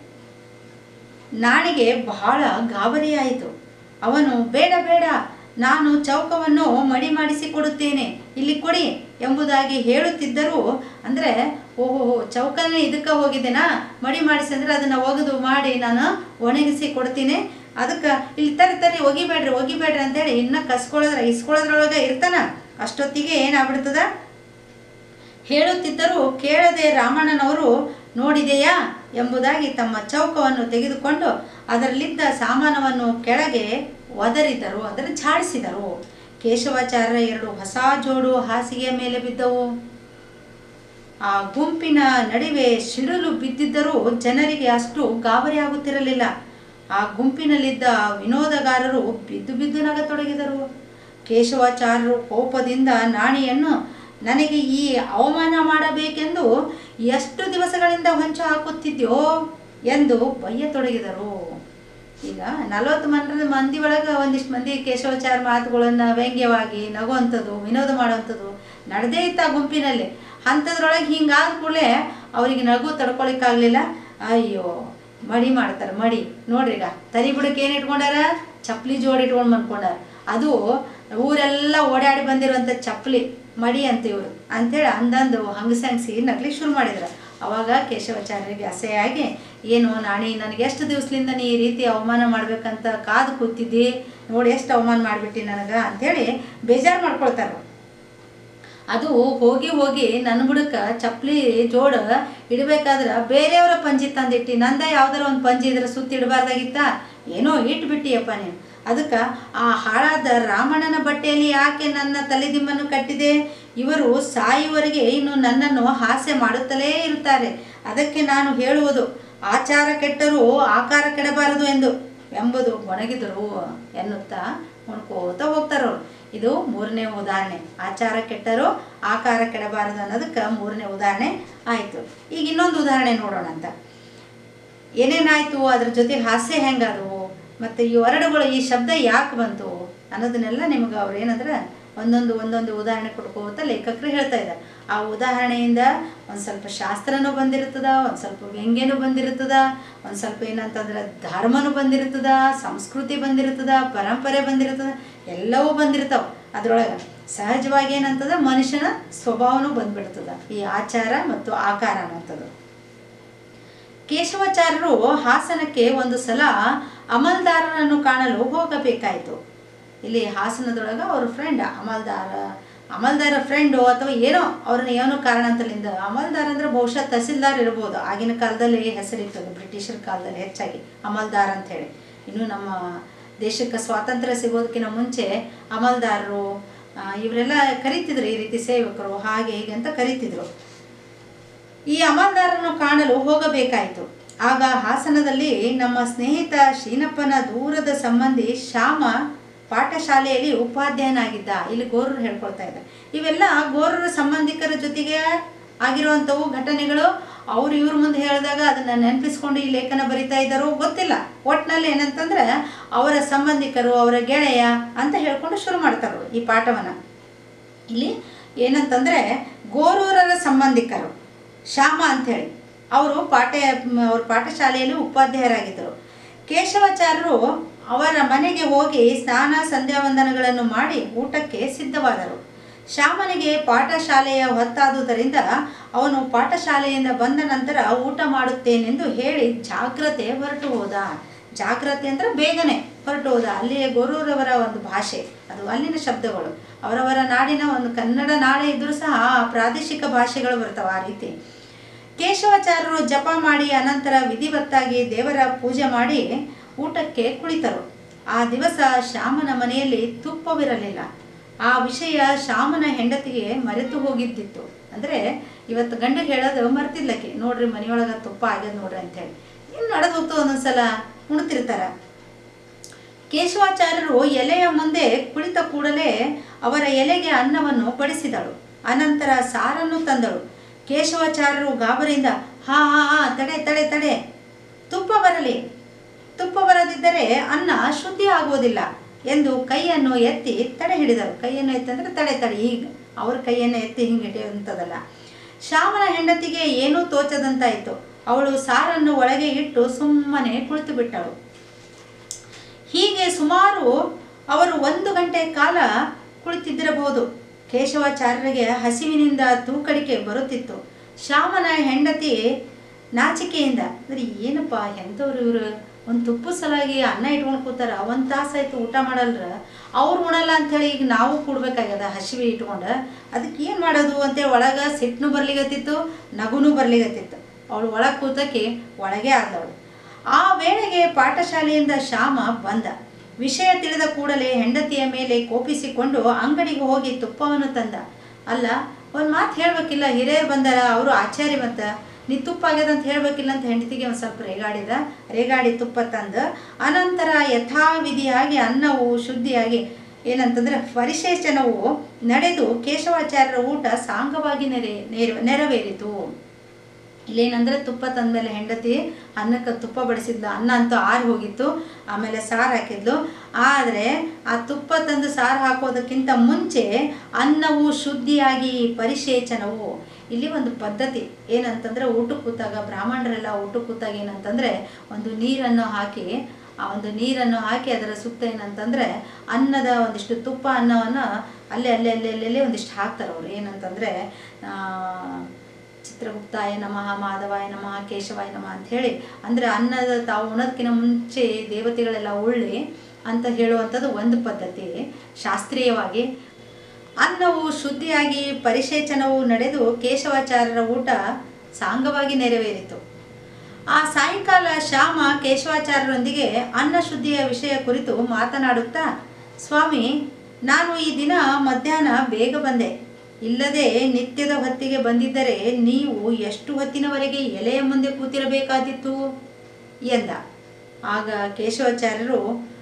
ನಾಣಿಗೆ ಬಹಳ ಗಾಬರಿಯಾಯಿತು ಅವನು ಬೇಡ ಬೇಡ ನಾನು ಚೌಕವನ್ನು ಮಡಿ ಮಾಡಿಸಿ ಕೊಡುತ್ತೇನೆ ಇಲ್ಲಿ ಕೊಡಿ ಎಂಬುದಾಗಿ ಹೇಳುತ್ತಿದ್ದರೂ ಅಂದರೆ ಓಹೋ ಚೌಕನೇ ಇದಕ್ಕೆ ಹೋಗಿದ್ದೇನಾ ಮಡಿ ಮಾಡಿಸಿ ಅಂದರೆ ಅದನ್ನು ಒಗೆದು ಮಾಡಿ ನಾನು ಒಣಗಿಸಿ ಕೊಡ್ತೀನಿ ಅದಕ್ಕೆ ಇಲ್ಲಿ ತರಿ ತರಿ ಒಗಿಬೇಡ್ರಿ ಒಗಿಬೇಡ್ರಿ ಅಂತೇಳಿ ಇನ್ನು ಕಸ್ಕೊಳ್ಳೋದ್ರ ಇಸ್ಕೊಳ್ಳೋದ್ರೊಳಗೆ ಇರ್ತಾನ ಅಷ್ಟೊತ್ತಿಗೆ ಏನಾಗ್ಬಿಡ್ತದ ಹೇಳುತ್ತಿದ್ದರೂ ಕೇಳದೆ ರಾಮಣ್ಣನವರು ನೋಡಿದೆಯಾ ಎಂಬುದಾಗಿ ತಮ್ಮ ಚೌಕವನ್ನು ತೆಗೆದುಕೊಂಡು ಅದರಲ್ಲಿದ್ದ ಸಾಮಾನವನ್ನು ಕೆಳಗೆ ಒದರಿದರು ಅಂದರೆ ಝಾಡಿಸಿದರು ಕೇಶವಾಚಾರ್ಯ ಎರಡು ಹೊಸ ಜೋಡು ಹಾಸಿಗೆಯ ಮೇಲೆ ಬಿದ್ದವು ಆ ಗುಂಪಿನ ನಡುವೆ ಸಿಡಿಲು ಬಿದ್ದಿದ್ದರೂ ಜನರಿಗೆ ಅಷ್ಟು ಗಾಬರಿ ಆಗುತ್ತಿರಲಿಲ್ಲ ಆ ಗುಂಪಿನಲ್ಲಿದ್ದ ವಿನೋದಗಾರರು ಬಿದ್ದು ಬಿದ್ದು ನಗತೊಡಗಿದರು ಕೇಶವಾಚಾರ್ಯರು ಕೋಪದಿಂದ ನಾಣಿಯನ್ನು ನನಗೆ ಈ ಅವಮಾನ ಮಾಡಬೇಕೆಂದು ಎಷ್ಟು ದಿವಸಗಳಿಂದ ಹೊಂಚು ಹಾಕುತ್ತಿದ್ಯೋ ಎಂದು ಬಯ್ಯತೊಡಗಿದರು ಈಗ ನಲವತ್ತು ಮಂದಿ ಮಂದಿ ಒಳಗೆ ಒಂದಿಷ್ಟು ಮಂದಿ ಕೇಶವಾಚಾರ ಮಾತುಗಳನ್ನು ವ್ಯಂಗ್ಯವಾಗಿ ನಗುವಂಥದ್ದು ವಿನೋದ ಮಾಡುವಂಥದ್ದು ನಡೆದೇ ಇತ್ತು ಆ ಗುಂಪಿನಲ್ಲಿ ಅಂಥದ್ರೊಳಗೆ ಹಿಂಗಾದ ಕೂಡಲೇ ಅವರಿಗೆ ನಗು ತಡ್ಕೊಳಿಕ್ಕಾಗಲಿಲ್ಲ ಅಯ್ಯೋ ಮಡಿ ಮಾಡ್ತಾರೆ ಮಡಿ ನೋಡ್ರಿ ಈಗ ತರಿ ಬುಡಕ್ಕೆ ಏನು ಇಟ್ಕೊಂಡಾರ ಚಪ್ಪಲಿ ಜೋಡಿ ಇಟ್ಕೊಂಡು ಬಂದ್ಕೊಂಡಾರ ಅದು ಊರೆಲ್ಲ ಓಡಾಡಿ ಬಂದಿರುವಂಥ ಚಪ್ಪಲಿ ಮಡಿ ಅಂತ ಇವರು ಅಂತೇಳಿ ಅಂದಂದು ಹಂಗಸಂಗ್ಸಿ ನಗ್ಲಿ ಶುರು ಮಾಡಿದ್ರು ಅವಾಗ ಕೇಶವಾಚಾರ್ಯರಿಗೆ ಅಸಹ್ಯಾಗಿ ಏನು ನಾಣಿ ನನಗೆ ಎಷ್ಟು ದಿವಸದಿಂದ ನೀ ಈ ರೀತಿ ಅವಮಾನ ಮಾಡ್ಬೇಕಂತ ಕಾದು ಕೂತಿದ್ದಿ ನೋಡಿ ಎಷ್ಟು ಅವಮಾನ ಮಾಡಿಬಿಟ್ಟಿ ನನಗೆ ಅಂಥೇಳಿ ಬೇಜಾರು ಮಾಡ್ಕೊಳ್ತಾರೆ ಅದು ಹೋಗಿ ಹೋಗಿ ನನ್ನ ಬುಡಕ್ಕೆ ಚಪ್ಪಲಿ ಜೋಡ ಇಡಬೇಕಾದ್ರೆ ಬೇರೆಯವರ ಪಂಜಿ ತಂದಿಟ್ಟು ನಂದ ಯಾವ್ದಾರ ಒಂದು ಪಂಜಿ ಇದ್ರೆ ಸುತ್ತಿ ಇಡಬಾರ್ದಾಗಿತ್ತ ಏನೋ ಇಟ್ಬಿಟ್ಟಿಯಪ್ಪ ನೀನು ಅದಕ್ಕೆ ಆ ಹಾಳಾದ ರಾಮಣ್ಣನ ಬಟ್ಟೆಯಲ್ಲಿ ಯಾಕೆ ನನ್ನ ತಲೆದಿಂಬನ್ನು ಕಟ್ಟಿದೆ ಇವರು ಸಾಯುವವರೆಗೆ ಇನ್ನು ನನ್ನನ್ನು ಹಾಸ್ಯ ಮಾಡುತ್ತಲೇ ಇರುತ್ತಾರೆ ಅದಕ್ಕೆ ನಾನು ಹೇಳುವುದು ಆಚಾರ ಕೆಟ್ಟರೂ ಆಕಾರ ಕೆಡಬಾರದು ಎಂದು ಎಂಬುದು ಗೊಣಗಿದರು ಎನ್ನುತ್ತಾ ಮುಣ್ಕೋತ ಹೋಗ್ತಾರವ್ರು ಇದು ಮೂರನೇ ಉದಾಹರಣೆ ಆಚಾರ ಕೆಟ್ಟರೂ ಆಕಾರ ಕೆಡಬಾರದು ಅನ್ನೋದಕ್ಕೆ ಮೂರನೇ ಉದಾಹರಣೆ ಆಯಿತು ಈಗ ಇನ್ನೊಂದು ಉದಾಹರಣೆ ನೋಡೋಣ ಅಂತ ಏನೇನಾಯಿತು ಅದ್ರ ಜೊತೆ ಹಾಸ್ಯ ಹೆಂಗಾದವು ಮತ್ತು ಈ ವರ್ಡ್ಗಳು ಈ ಶಬ್ದ ಯಾಕೆ ಬಂತು ಅನ್ನೋದನ್ನೆಲ್ಲ ನಿಮ್ಗೆ ಅವ್ರು ಏನಂದ್ರೆ ಒಂದೊಂದು ಒಂದೊಂದು ಉದಾಹರಣೆ ಕೊಡ್ಕೋತ ಲೇಖಕರು ಹೇಳ್ತಾ ಇದ್ದಾರೆ ಆ ಉದಾಹರಣೆಯಿಂದ ಒಂದು ಸ್ವಲ್ಪ ಶಾಸ್ತ್ರನೂ ಬಂದಿರ್ತದ ಒಂದು ಸ್ವಲ್ಪ ವ್ಯಂಗ್ಯನೂ ಬಂದಿರ್ತದ ಒಂದು ಸ್ವಲ್ಪ ಏನಂತಂದ್ರೆ ಧರ್ಮನೂ ಬಂದಿರ್ತದ ಸಂಸ್ಕೃತಿ ಬಂದಿರ್ತದ ಪರಂಪರೆ ಬಂದಿರ್ತದ ಎಲ್ಲವೂ ಬಂದಿರ್ತಾವ ಅದ್ರೊಳಗೆ ಸಹಜವಾಗಿ ಏನಂತದ ಮನುಷ್ಯನ ಸ್ವಭಾವನೂ ಬಂದ್ಬಿಡ್ತದ ಈ ಆಚಾರ ಮತ್ತು ಆಕಾರ ಅನ್ನೋಂಥದ್ದು ಕೇಶವಾಚಾರ್ಯರು ಹಾಸನಕ್ಕೆ ಒಂದು ಸಲ ಅಮಲ್ದಾರರನ್ನು ಕಾಣಲು ಹೋಗಬೇಕಾಯಿತು ಇಲ್ಲಿ ಹಾಸನದೊಳಗೆ ಅವ್ರ ಫ್ರೆಂಡ್ ಅಮಲ್ದಾರ ಅಮಲ್ದಾರ ಫ್ರೆಂಡು ಅಥವಾ ಏನೋ ಅವ್ರನ್ನ ಏನೋ ಕಾರಣಾಂತರದಿಂದ ಅಮಲ್ದಾರ್ ಅಂದ್ರೆ ಬಹುಶಃ ತಹಸೀಲ್ದಾರ್ ಇರ್ಬೋದು ಆಗಿನ ಕಾಲದಲ್ಲಿ ಹೆಸರಿರ್ತದೆ ಬ್ರಿಟಿಷರ ಕಾಲದಲ್ಲಿ ಹೆಚ್ಚಾಗಿ ಅಮಲ್ದಾರ್ ಅಂತ ಹೇಳಿ ಇನ್ನು ನಮ್ಮ ದೇಶಕ್ಕೆ ಸ್ವಾತಂತ್ರ್ಯ ಸಿಗೋದಕ್ಕಿಂತ ಮುಂಚೆ ಅಮಲ್ದಾರರು ಆ, ಇವರೆಲ್ಲ ಕರಿತಿದ್ರು ಈ ರೀತಿ ಸೇವಕರು ಹಾಗೆ ಹೀಗೆ ಅಂತ ಕರಿತಿದ್ರು ಈ ಅಮಲ್ದಾರನ್ನು ಕಾಣಲು ಹೋಗಬೇಕಾಯಿತು ಆಗ ಹಾಸನದಲ್ಲಿ ನಮ್ಮ ಸ್ನೇಹಿತ ಶೀನಪ್ಪನ ದೂರದ ಸಂಬಂಧಿ ಶ್ಯಾಮ ಪಾಠಶಾಲೆಯಲ್ಲಿ ಉಪಾಧ್ಯಾಯನಾಗಿದ್ದ ಇಲ್ಲಿ ಗೋರರು ಹೇಳ್ಕೊಳ್ತಾ ಇದ್ದಾರೆ ಇವೆಲ್ಲ ಗೋರರ ಸಂಬಂಧಿಕರ ಜೊತೆಗೆ ಆಗಿರುವಂಥವು ಘಟನೆಗಳು ಅವ್ರು ಇವ್ರ ಮುಂದೆ ಹೇಳಿದಾಗ ಅದನ್ನು ನೆನಪಿಸ್ಕೊಂಡು ಈ ಲೇಖನ ಬರಿತಾ ಇದ್ದಾರೋ ಗೊತ್ತಿಲ್ಲ ಒಟ್ಟಿನಲ್ಲಿ ಏನಂತಂದ್ರೆ ಅವರ ಸಂಬಂಧಿಕರು ಅವರ ಗೆಳೆಯ ಅಂತ ಹೇಳ್ಕೊಂಡು ಶುರು ಮಾಡ್ತಾರೆ ಅವ್ರು ಈ ಪಾಠವನ್ನು ಇಲ್ಲಿ ಏನಂತಂದರೆ ಗೋರೂರರ ಸಂಬಂಧಿಕರು ಶ್ಯಾಮ ಅಂಥೇಳಿ ಅವರು ಪಾಠ ಅವ್ರ ಪಾಠಶಾಲೆಯಲ್ಲಿ ಉಪಾಧ್ಯಾಯರಾಗಿದ್ದರು ಕೇಶವಾಚಾರ್ಯರು ಅವರ ಮನೆಗೆ ಹೋಗಿ ಸ್ನಾನ ಸಂಧ್ಯಾವಂದನಗಳನ್ನು ಮಾಡಿ ಊಟಕ್ಕೆ ಸಿದ್ಧವಾದರು ಶ್ಯಾಮನಿಗೆ ಪಾಠಶಾಲೆಯ ಹೊತ್ತಾದುದರಿಂದ ಅವನು ಪಾಠಶಾಲೆಯಿಂದ ಬಂದ ನಂತರ ಊಟ ಮಾಡುತ್ತೇನೆಂದು ಹೇಳಿ ಜಾಗ್ರತೆ ಹೊರಟು ಹೋದ ಜಾಗ್ರತೆ ಅಂದರೆ ಬೇಗನೆ ಹೊರಟು ಹೋದ ಅಲ್ಲಿಯ ಗೊರೂರವರ ಒಂದು ಭಾಷೆ ಅದು ಅಲ್ಲಿನ ಶಬ್ದಗಳು ಅವರವರ ನಾಡಿನ ಒಂದು ಕನ್ನಡ ನಾಡೆ ಇದ್ದರೂ ಸಹ ಆ ಪ್ರಾದೇಶಿಕ ಭಾಷೆಗಳು ಬರ್ತವೆ ಆ ರೀತಿ ಕೇಶವಾಚಾರ್ಯರು ಜಪ ಮಾಡಿ ಅನಂತರ ವಿಧಿವತ್ತಾಗಿ ದೇವರ ಪೂಜೆ ಮಾಡಿ ಊಟಕ್ಕೆ ಕುಳಿತರು ಆ ದಿವಸ ಶ್ಯಾಮನ ಮನೆಯಲ್ಲಿ ತುಪ್ಪವಿರಲಿಲ್ಲ ಆ ವಿಷಯ ಶ್ಯಾಮನ ಹೆಂಡತಿಗೆ ಮರೆತು ಹೋಗಿದ್ದಿತ್ತು ಅಂದರೆ ಇವತ್ತು ಗಂಡ ಹೇಳೋದು ಮರ್ತಿದ್ಲಕ್ಕೆ ನೋಡ್ರಿ ಮನೆಯೊಳಗೆ ತುಪ್ಪ ಆಗ್ಯದ ನೋಡ್ರಿ ಅಂತೇಳಿ ಇನ್ನು ನಡೆದು ಹೋಗ್ತು ಒಂದೊಂದ್ಸಲ ಉಣ್ತಿರ್ತಾರ ಕೇಶವಾಚಾರ್ಯರು ಎಲೆಯ ಮುಂದೆ ಕುಳಿತ ಕೂಡಲೇ ಅವರ ಎಲೆಗೆ ಅನ್ನವನ್ನು ಬಡಿಸಿದಳು ಅನಂತರ ಸಾರನ್ನು ತಂದಳು ಕೇಶವಾಚಾರ್ಯರು ಗಾಬರಿಯಿಂದ ಹಾ ಹಾ ಹಾ ತಡೆ ತಡೆ ತಡೆ ತುಪ್ಪ ಬರಲಿ ತುಪ್ಪ ಬರದಿದ್ದರೆ ಅನ್ನ ಶುದ್ಧಿ ಆಗುವುದಿಲ್ಲ ಎಂದು ಕೈಯನ್ನು ಎತ್ತಿ ತಡೆ ಹಿಡಿದರು ಕೈಯನ್ನು ಎತ್ತಂದ್ರೆ ತಡೆ ತಡೆ ಈಗ ಅವ್ರ ಕೈಯನ್ನು ಎತ್ತಿ ಹಿಂಗೆ ಹಿಡಿಯುವಂಥದ್ದಲ್ಲ ಶ್ಯಾಮನ ಹೆಂಡತಿಗೆ ಏನೂ ತೋಚದಂತಾಯಿತು ಅವಳು ಸಾರನ್ನು ಒಳಗೆ ಇಟ್ಟು ಸುಮ್ಮನೆ ಕುಳಿತು ಬಿಟ್ಟಳು ಹೀಗೆ ಸುಮಾರು ಅವರು ಒಂದು ಗಂಟೆ ಕಾಲ ಕುಳಿತಿದ್ದಿರಬಹುದು ಕೇಶವಾಚಾರ್ಯರಿಗೆ ಹಸಿವಿನಿಂದ ತೂಕಡಿಕೆ ಬರುತ್ತಿತ್ತು ಶ್ಯಾಮನ ಹೆಂಡತಿ ನಾಚಿಕೆಯಿಂದ ಅಂದ್ರೆ ಏನಪ್ಪ ಎಂಥವ್ರು ಇವರು ಒಂದು ತುಪ್ಪ ಸಲಾಗಿ ಅನ್ನ ಇಟ್ಕೊಂಡು ಕೂತಾರ ಒಂದು ತಾಸಾಯ್ತು ಊಟ ಮಾಡಲ್ರ ಅವ್ರು ಉಣಲ್ಲ ಅಂಥೇಳಿ ಈಗ ನಾವು ಕೂಡ್ಬೇಕಾಗ್ಯದ ಹಸಿವೆ ಇಟ್ಕೊಂಡು ಅದಕ್ಕೆ ಏನು ಮಾಡೋದು ಅಂತೇಳಿ ಒಳಗೆ ಸಿಟ್ಟನು ಬರ್ಲಿಗತ್ತಿತ್ತು ನಗುನು ಬರ್ಲಿಗತ್ತಿತ್ತು ಅವಳು ಒಳಗೆ ಕೂತಕ್ಕೆ ಒಳಗೆ ಆದವಳು ಆ ವೇಳೆಗೆ ಪಾಠಶಾಲೆಯಿಂದ ಶ್ಯಾಮ ಬಂದ ವಿಷಯ ತಿಳಿದ ಕೂಡಲೇ ಹೆಂಡತಿಯ ಮೇಲೆ ಕೋಪಿಸಿಕೊಂಡು ಅಂಗಡಿಗೆ ಹೋಗಿ ತುಪ್ಪವನ್ನು ತಂದ ಅಲ್ಲ ಒಂದು ಮಾತು ಹೇಳ್ಬೇಕಿಲ್ಲ ಹಿರಿಯರು ಬಂದಾರ ಅವರು ಆಚಾರ್ಯ ಮತ್ತ ನೀ ತುಪ್ಪ ಆಗ್ಯದ ಅಂತ ಹೇಳ್ಬೇಕಿಲ್ಲ ಅಂತ ಹೆಂಡತಿಗೆ ಒಂದು ಸ್ವಲ್ಪ ರೇಗಾಡಿದ ರೇಗಾಡಿ ತುಪ್ಪ ತಂದು ಅನಂತರ ಯಥಾವಿಧಿಯಾಗಿ ಅನ್ನವು ಶುದ್ಧಿಯಾಗಿ ಏನಂತಂದ್ರೆ ಪರಿಶೇಚನವು ನಡೆದು ಕೇಶವಾಚಾರ್ಯರ ಊಟ ಸಾಂಗವಾಗಿ ನೆರೆ ನೆರ ನೆರವೇರಿತು ಇಲ್ಲೇನಂದ್ರೆ ತುಪ್ಪ ತಂದಮೇಲೆ ಹೆಂಡತಿ ಅನ್ನಕ್ಕೆ ತುಪ್ಪ ಬಡಿಸಿದ್ಲು ಅನ್ನ ಅಂತೂ ಆರಿ ಹೋಗಿತ್ತು ಆಮೇಲೆ ಸಾರು ಹಾಕಿದ್ಲು ಆದರೆ ಆ ತುಪ್ಪ ತಂದು ಸಾರು ಹಾಕೋದಕ್ಕಿಂತ ಮುಂಚೆ ಅನ್ನವು ಶುದ್ಧಿಯಾಗಿ ಪರಿಶೇಚನವು ಇಲ್ಲಿ ಒಂದು ಪದ್ಧತಿ ಏನಂತಂದ್ರೆ ಊಟಕ್ಕೆ ಕೂತಾಗ ಬ್ರಾಹ್ಮಣರೆಲ್ಲ ಊಟಕ್ಕೆ ಕೂತಾಗ ಏನಂತಂದ್ರೆ ಒಂದು ನೀರನ್ನು ಹಾಕಿ ಆ ಒಂದು ನೀರನ್ನು ಹಾಕಿ ಅದರ ಸುತ್ತ ಏನಂತಂದ್ರೆ ಅನ್ನದ ಒಂದಿಷ್ಟು ತುಪ್ಪ ಅನ್ನವನ್ನು ಅಲ್ಲೇ ಅಲ್ಲೇ ಅಲ್ಲೇ ಅಲ್ಲೇ ಒಂದಿಷ್ಟು ಹಾಕ್ತಾರೆ ಅವರು ಏನಂತಂದ್ರೆ ಆ, ಚಿತ್ರಗುಪ್ತಾಯ ನಮಃ ಮಾಧವಾಯ ನಮಃ ಕೇಶವಾಯ ನಮಃ ಅಂತ ಹೇಳಿ ಅಂದರೆ ಅನ್ನದ ತಾವು ಉಣೋದಕ್ಕಿಂತ ಮುಂಚೆ ದೇವತೆಗಳೆಲ್ಲ ಉಳ್ಳಿ ಅಂತ ಹೇಳುವಂಥದ್ದು ಒಂದು ಪದ್ಧತಿ ಶಾಸ್ತ್ರೀಯವಾಗಿ ಅನ್ನವು ಶುದ್ಧಿಯಾಗಿ ಪರಿಶೇಚನವು ನಡೆದು ಕೇಶವಾಚಾರ್ಯರ ಊಟ ಸಾಂಗವಾಗಿ ನೆರವೇರಿತು ಆ ಸಾಯಂಕಾಲ ಶ್ಯಾಮ ಕೇಶವಾಚಾರ್ಯರೊಂದಿಗೆ ಅನ್ನ ಶುದ್ಧಿಯ ವಿಷಯ ಕುರಿತು ಮಾತನಾಡುತ್ತಾ ಸ್ವಾಮಿ ನಾನು ಈ ದಿನ ಮಧ್ಯಾಹ್ನ ಬೇಗ ಬಂದೆ ಇಲ್ಲದೆ ನಿತ್ಯದ ಹೊತ್ತಿಗೆ ಬಂದಿದ್ದರೆ ನೀವು ಎಷ್ಟು ಹೊತ್ತಿನವರೆಗೆ ಎಲೆಯ ಮುಂದೆ ಕೂತಿರಬೇಕಾದಿತ್ತು ಎಂದ ಆಗ ಕೇಶವಾಚಾರ್ಯರು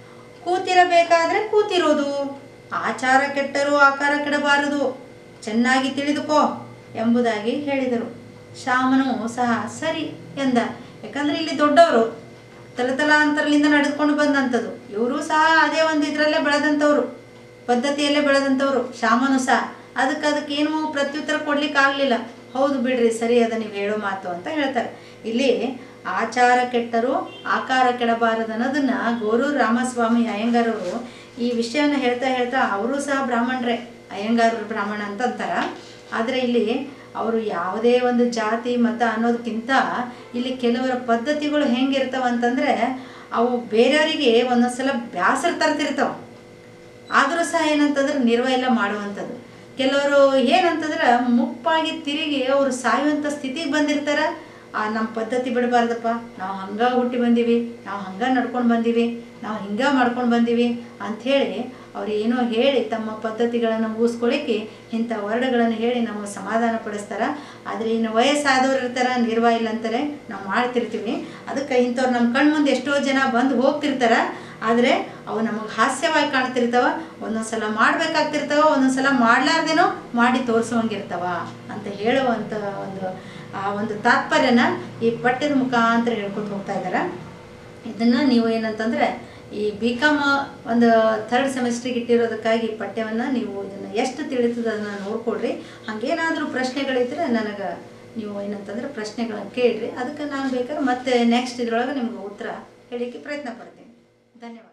ಕೂತಿರಬೇಕಾದ್ರೆ ಕೂತಿರೋದು ಆಚಾರ ಕೆಟ್ಟರೂ ಆಕಾರ ಕೆಡಬಾರದು ಚೆನ್ನಾಗಿ ತಿಳಿದುಕೋ ಎಂಬುದಾಗಿ ಹೇಳಿದರು ಶ್ಯಾಮನು ಸಹ ಸರಿ ಎಂದ ಯಾಕಂದ್ರೆ ಇಲ್ಲಿ ದೊಡ್ಡವರು ತಲತಲಾಂತರಲಿಂದ ನಡೆದುಕೊಂಡು ಬಂದಂಥದ್ದು ಇವರು ಸಹ ಅದೇ ಒಂದು ಇದರಲ್ಲೇ ಬೆಳೆದಂಥವ್ರು ಪದ್ಧತಿಯಲ್ಲೇ ಬೆಳೆದಂಥವ್ರು ಶ್ಯಾಮನು ಸಹ ಅದಕ್ಕೆ ಅದಕ್ಕೆ ಏನು ಪ್ರತ್ಯುತ್ತರ ಕೊಡ್ಲಿಕ್ಕೆ ಆಗಲಿಲ್ಲ ಹೌದು ಬಿಡ್ರಿ ಸರಿ ಅದ ನೀವು ಹೇಳೋ ಮಾತು ಅಂತ ಹೇಳ್ತಾರೆ ಇಲ್ಲಿ ಆಚಾರ ಕೆಟ್ಟರು ಆಕಾರ ಕೆಡಬಾರದು ಅನ್ನೋದನ್ನ ಗೋರೂರು ರಾಮಸ್ವಾಮಿ ಅಯ್ಯಂಗಾರವರು ಈ ವಿಷಯನ ಹೇಳ್ತಾ ಹೇಳ್ತಾ ಅವರು ಸಹ ಬ್ರಾಹ್ಮಣರೇ ಅಯ್ಯಂಗಾರರು ಬ್ರಾಹ್ಮಣ ಅಂತ ಅಂತಾರ ಆದರೆ ಇಲ್ಲಿ ಅವರು ಯಾವುದೇ ಒಂದು ಜಾತಿ ಮತ ಅನ್ನೋದಕ್ಕಿಂತ ಇಲ್ಲಿ ಕೆಲವರ ಪದ್ಧತಿಗಳು ಹೆಂಗಿರ್ತಾವ ಅಂತಂದ್ರೆ ಅವು ಬೇರೆಯವರಿಗೆ ಒಂದೊಂದ್ಸಲ ಬ್ಯಾಸರ ತರ್ತಿರ್ತಾವ ಆದರೂ ಸಹ ಏನಂತಂದ್ರೆ ನಿರ್ವಹ ಎಲ್ಲ ಮಾಡುವಂಥದ್ದು ಕೆಲವರು ಏನಂತಂದ್ರೆ ಮುಪ್ಪಾಗಿ ತಿರುಗಿ ಅವರು ಸಾಯುವಂಥ ಸ್ಥಿತಿಗೆ ಬಂದಿರ್ತಾರೆ ಆ ನಮ್ಮ ಪದ್ಧತಿ ಬಿಡಬಾರ್ದಪ್ಪ ನಾವು ಹಂಗ ಹುಟ್ಟಿ ಬಂದೀವಿ ನಾವು ಹಂಗ ನಡ್ಕೊಂಡು ಬಂದೀವಿ ನಾವು ಹಿಂಗ ಮಾಡ್ಕೊಂಡು ಬಂದೀವಿ ಅಂಥೇಳಿ ಅವ್ರು ಏನೋ ಹೇಳಿ ತಮ್ಮ ಪದ್ಧತಿಗಳನ್ನು ಮುಗಿಸ್ಕೊಳ್ಳಿಕ್ಕೆ ಇಂಥ ವರ್ಡ್ಗಳನ್ನು ಹೇಳಿ ನಮಗೆ ಸಮಾಧಾನ ಪಡಿಸ್ತಾರೆ ಆದರೆ ಇನ್ನು ವಯಸ್ಸಾದವ್ರು ಇರ್ತಾರೆ ನಿರ್ವಾಹ ಇಲ್ಲ ಅಂತಾರೆ ನಾವು ಮಾಡ್ತಿರ್ತೀವಿ ಅದಕ್ಕೆ ಇಂಥವ್ರು ನಮ್ಮ ಕಣ್ಣು ಮುಂದೆ ಎಷ್ಟೋ ಜನ ಬಂದು ಹೋಗ್ತಿರ್ತಾರೆ ಆದರೆ ಅವು ನಮಗೆ ಹಾಸ್ಯವಾಗಿ ಕಾಣ್ತಿರ್ತಾವ ಒಂದೊಂದ್ಸಲ ಮಾಡ್ಬೇಕಾಗ್ತಿರ್ತಾವ ಒಂದೊಂದ್ಸಲ ಮಾಡ್ಲಾರ್ದೇನೋ ಮಾಡಿ ತೋರಿಸುವಂಗಿರ್ತಾವ ಅಂತ ಹೇಳುವಂಥ ಒಂದು ಆ ಒಂದು ತಾತ್ಪರ್ಯನ ಈ ಪಠ್ಯದ ಮುಖಾಂತರ ಹೇಳ್ಕೊತ ಹೋಗ್ತಾ ಇದ್ದಾರೆ ಇದನ್ನ ನೀವು ಏನಂತಂದ್ರೆ ಈ ಬಿ ಕಾಮ್ ಒಂದು ಥರ್ಡ್ ಸೆಮಿಸ್ಟ್ರಿಗೆ ಇಟ್ಟಿರೋದಕ್ಕಾಗಿ ಈ ಪಠ್ಯವನ್ನು ನೀವು ಇದನ್ನು ಎಷ್ಟು ತಿಳಿತದ ಅದನ್ನು ನೋಡ್ಕೊಳ್ರಿ ಹಾಗೇನಾದರೂ ಪ್ರಶ್ನೆಗಳಿದ್ರೆ ನನಗೆ ನೀವು ಏನಂತಂದ್ರೆ ಪ್ರಶ್ನೆಗಳನ್ನ ಕೇಳ್ರಿ ಅದಕ್ಕೆ ನಾನು ಬೇಕಾದ್ರೆ ಮತ್ತೆ ನೆಕ್ಸ್ಟ್ ಇದ್ರೊಳಗೆ ನಿಮ್ಗೆ ಉತ್ತರ ಹೇಳಲಿಕ್ಕೆ ಪ್ರಯತ್ನ ಪಡ್ತೀನಿ ಧನ್ಯವಾದ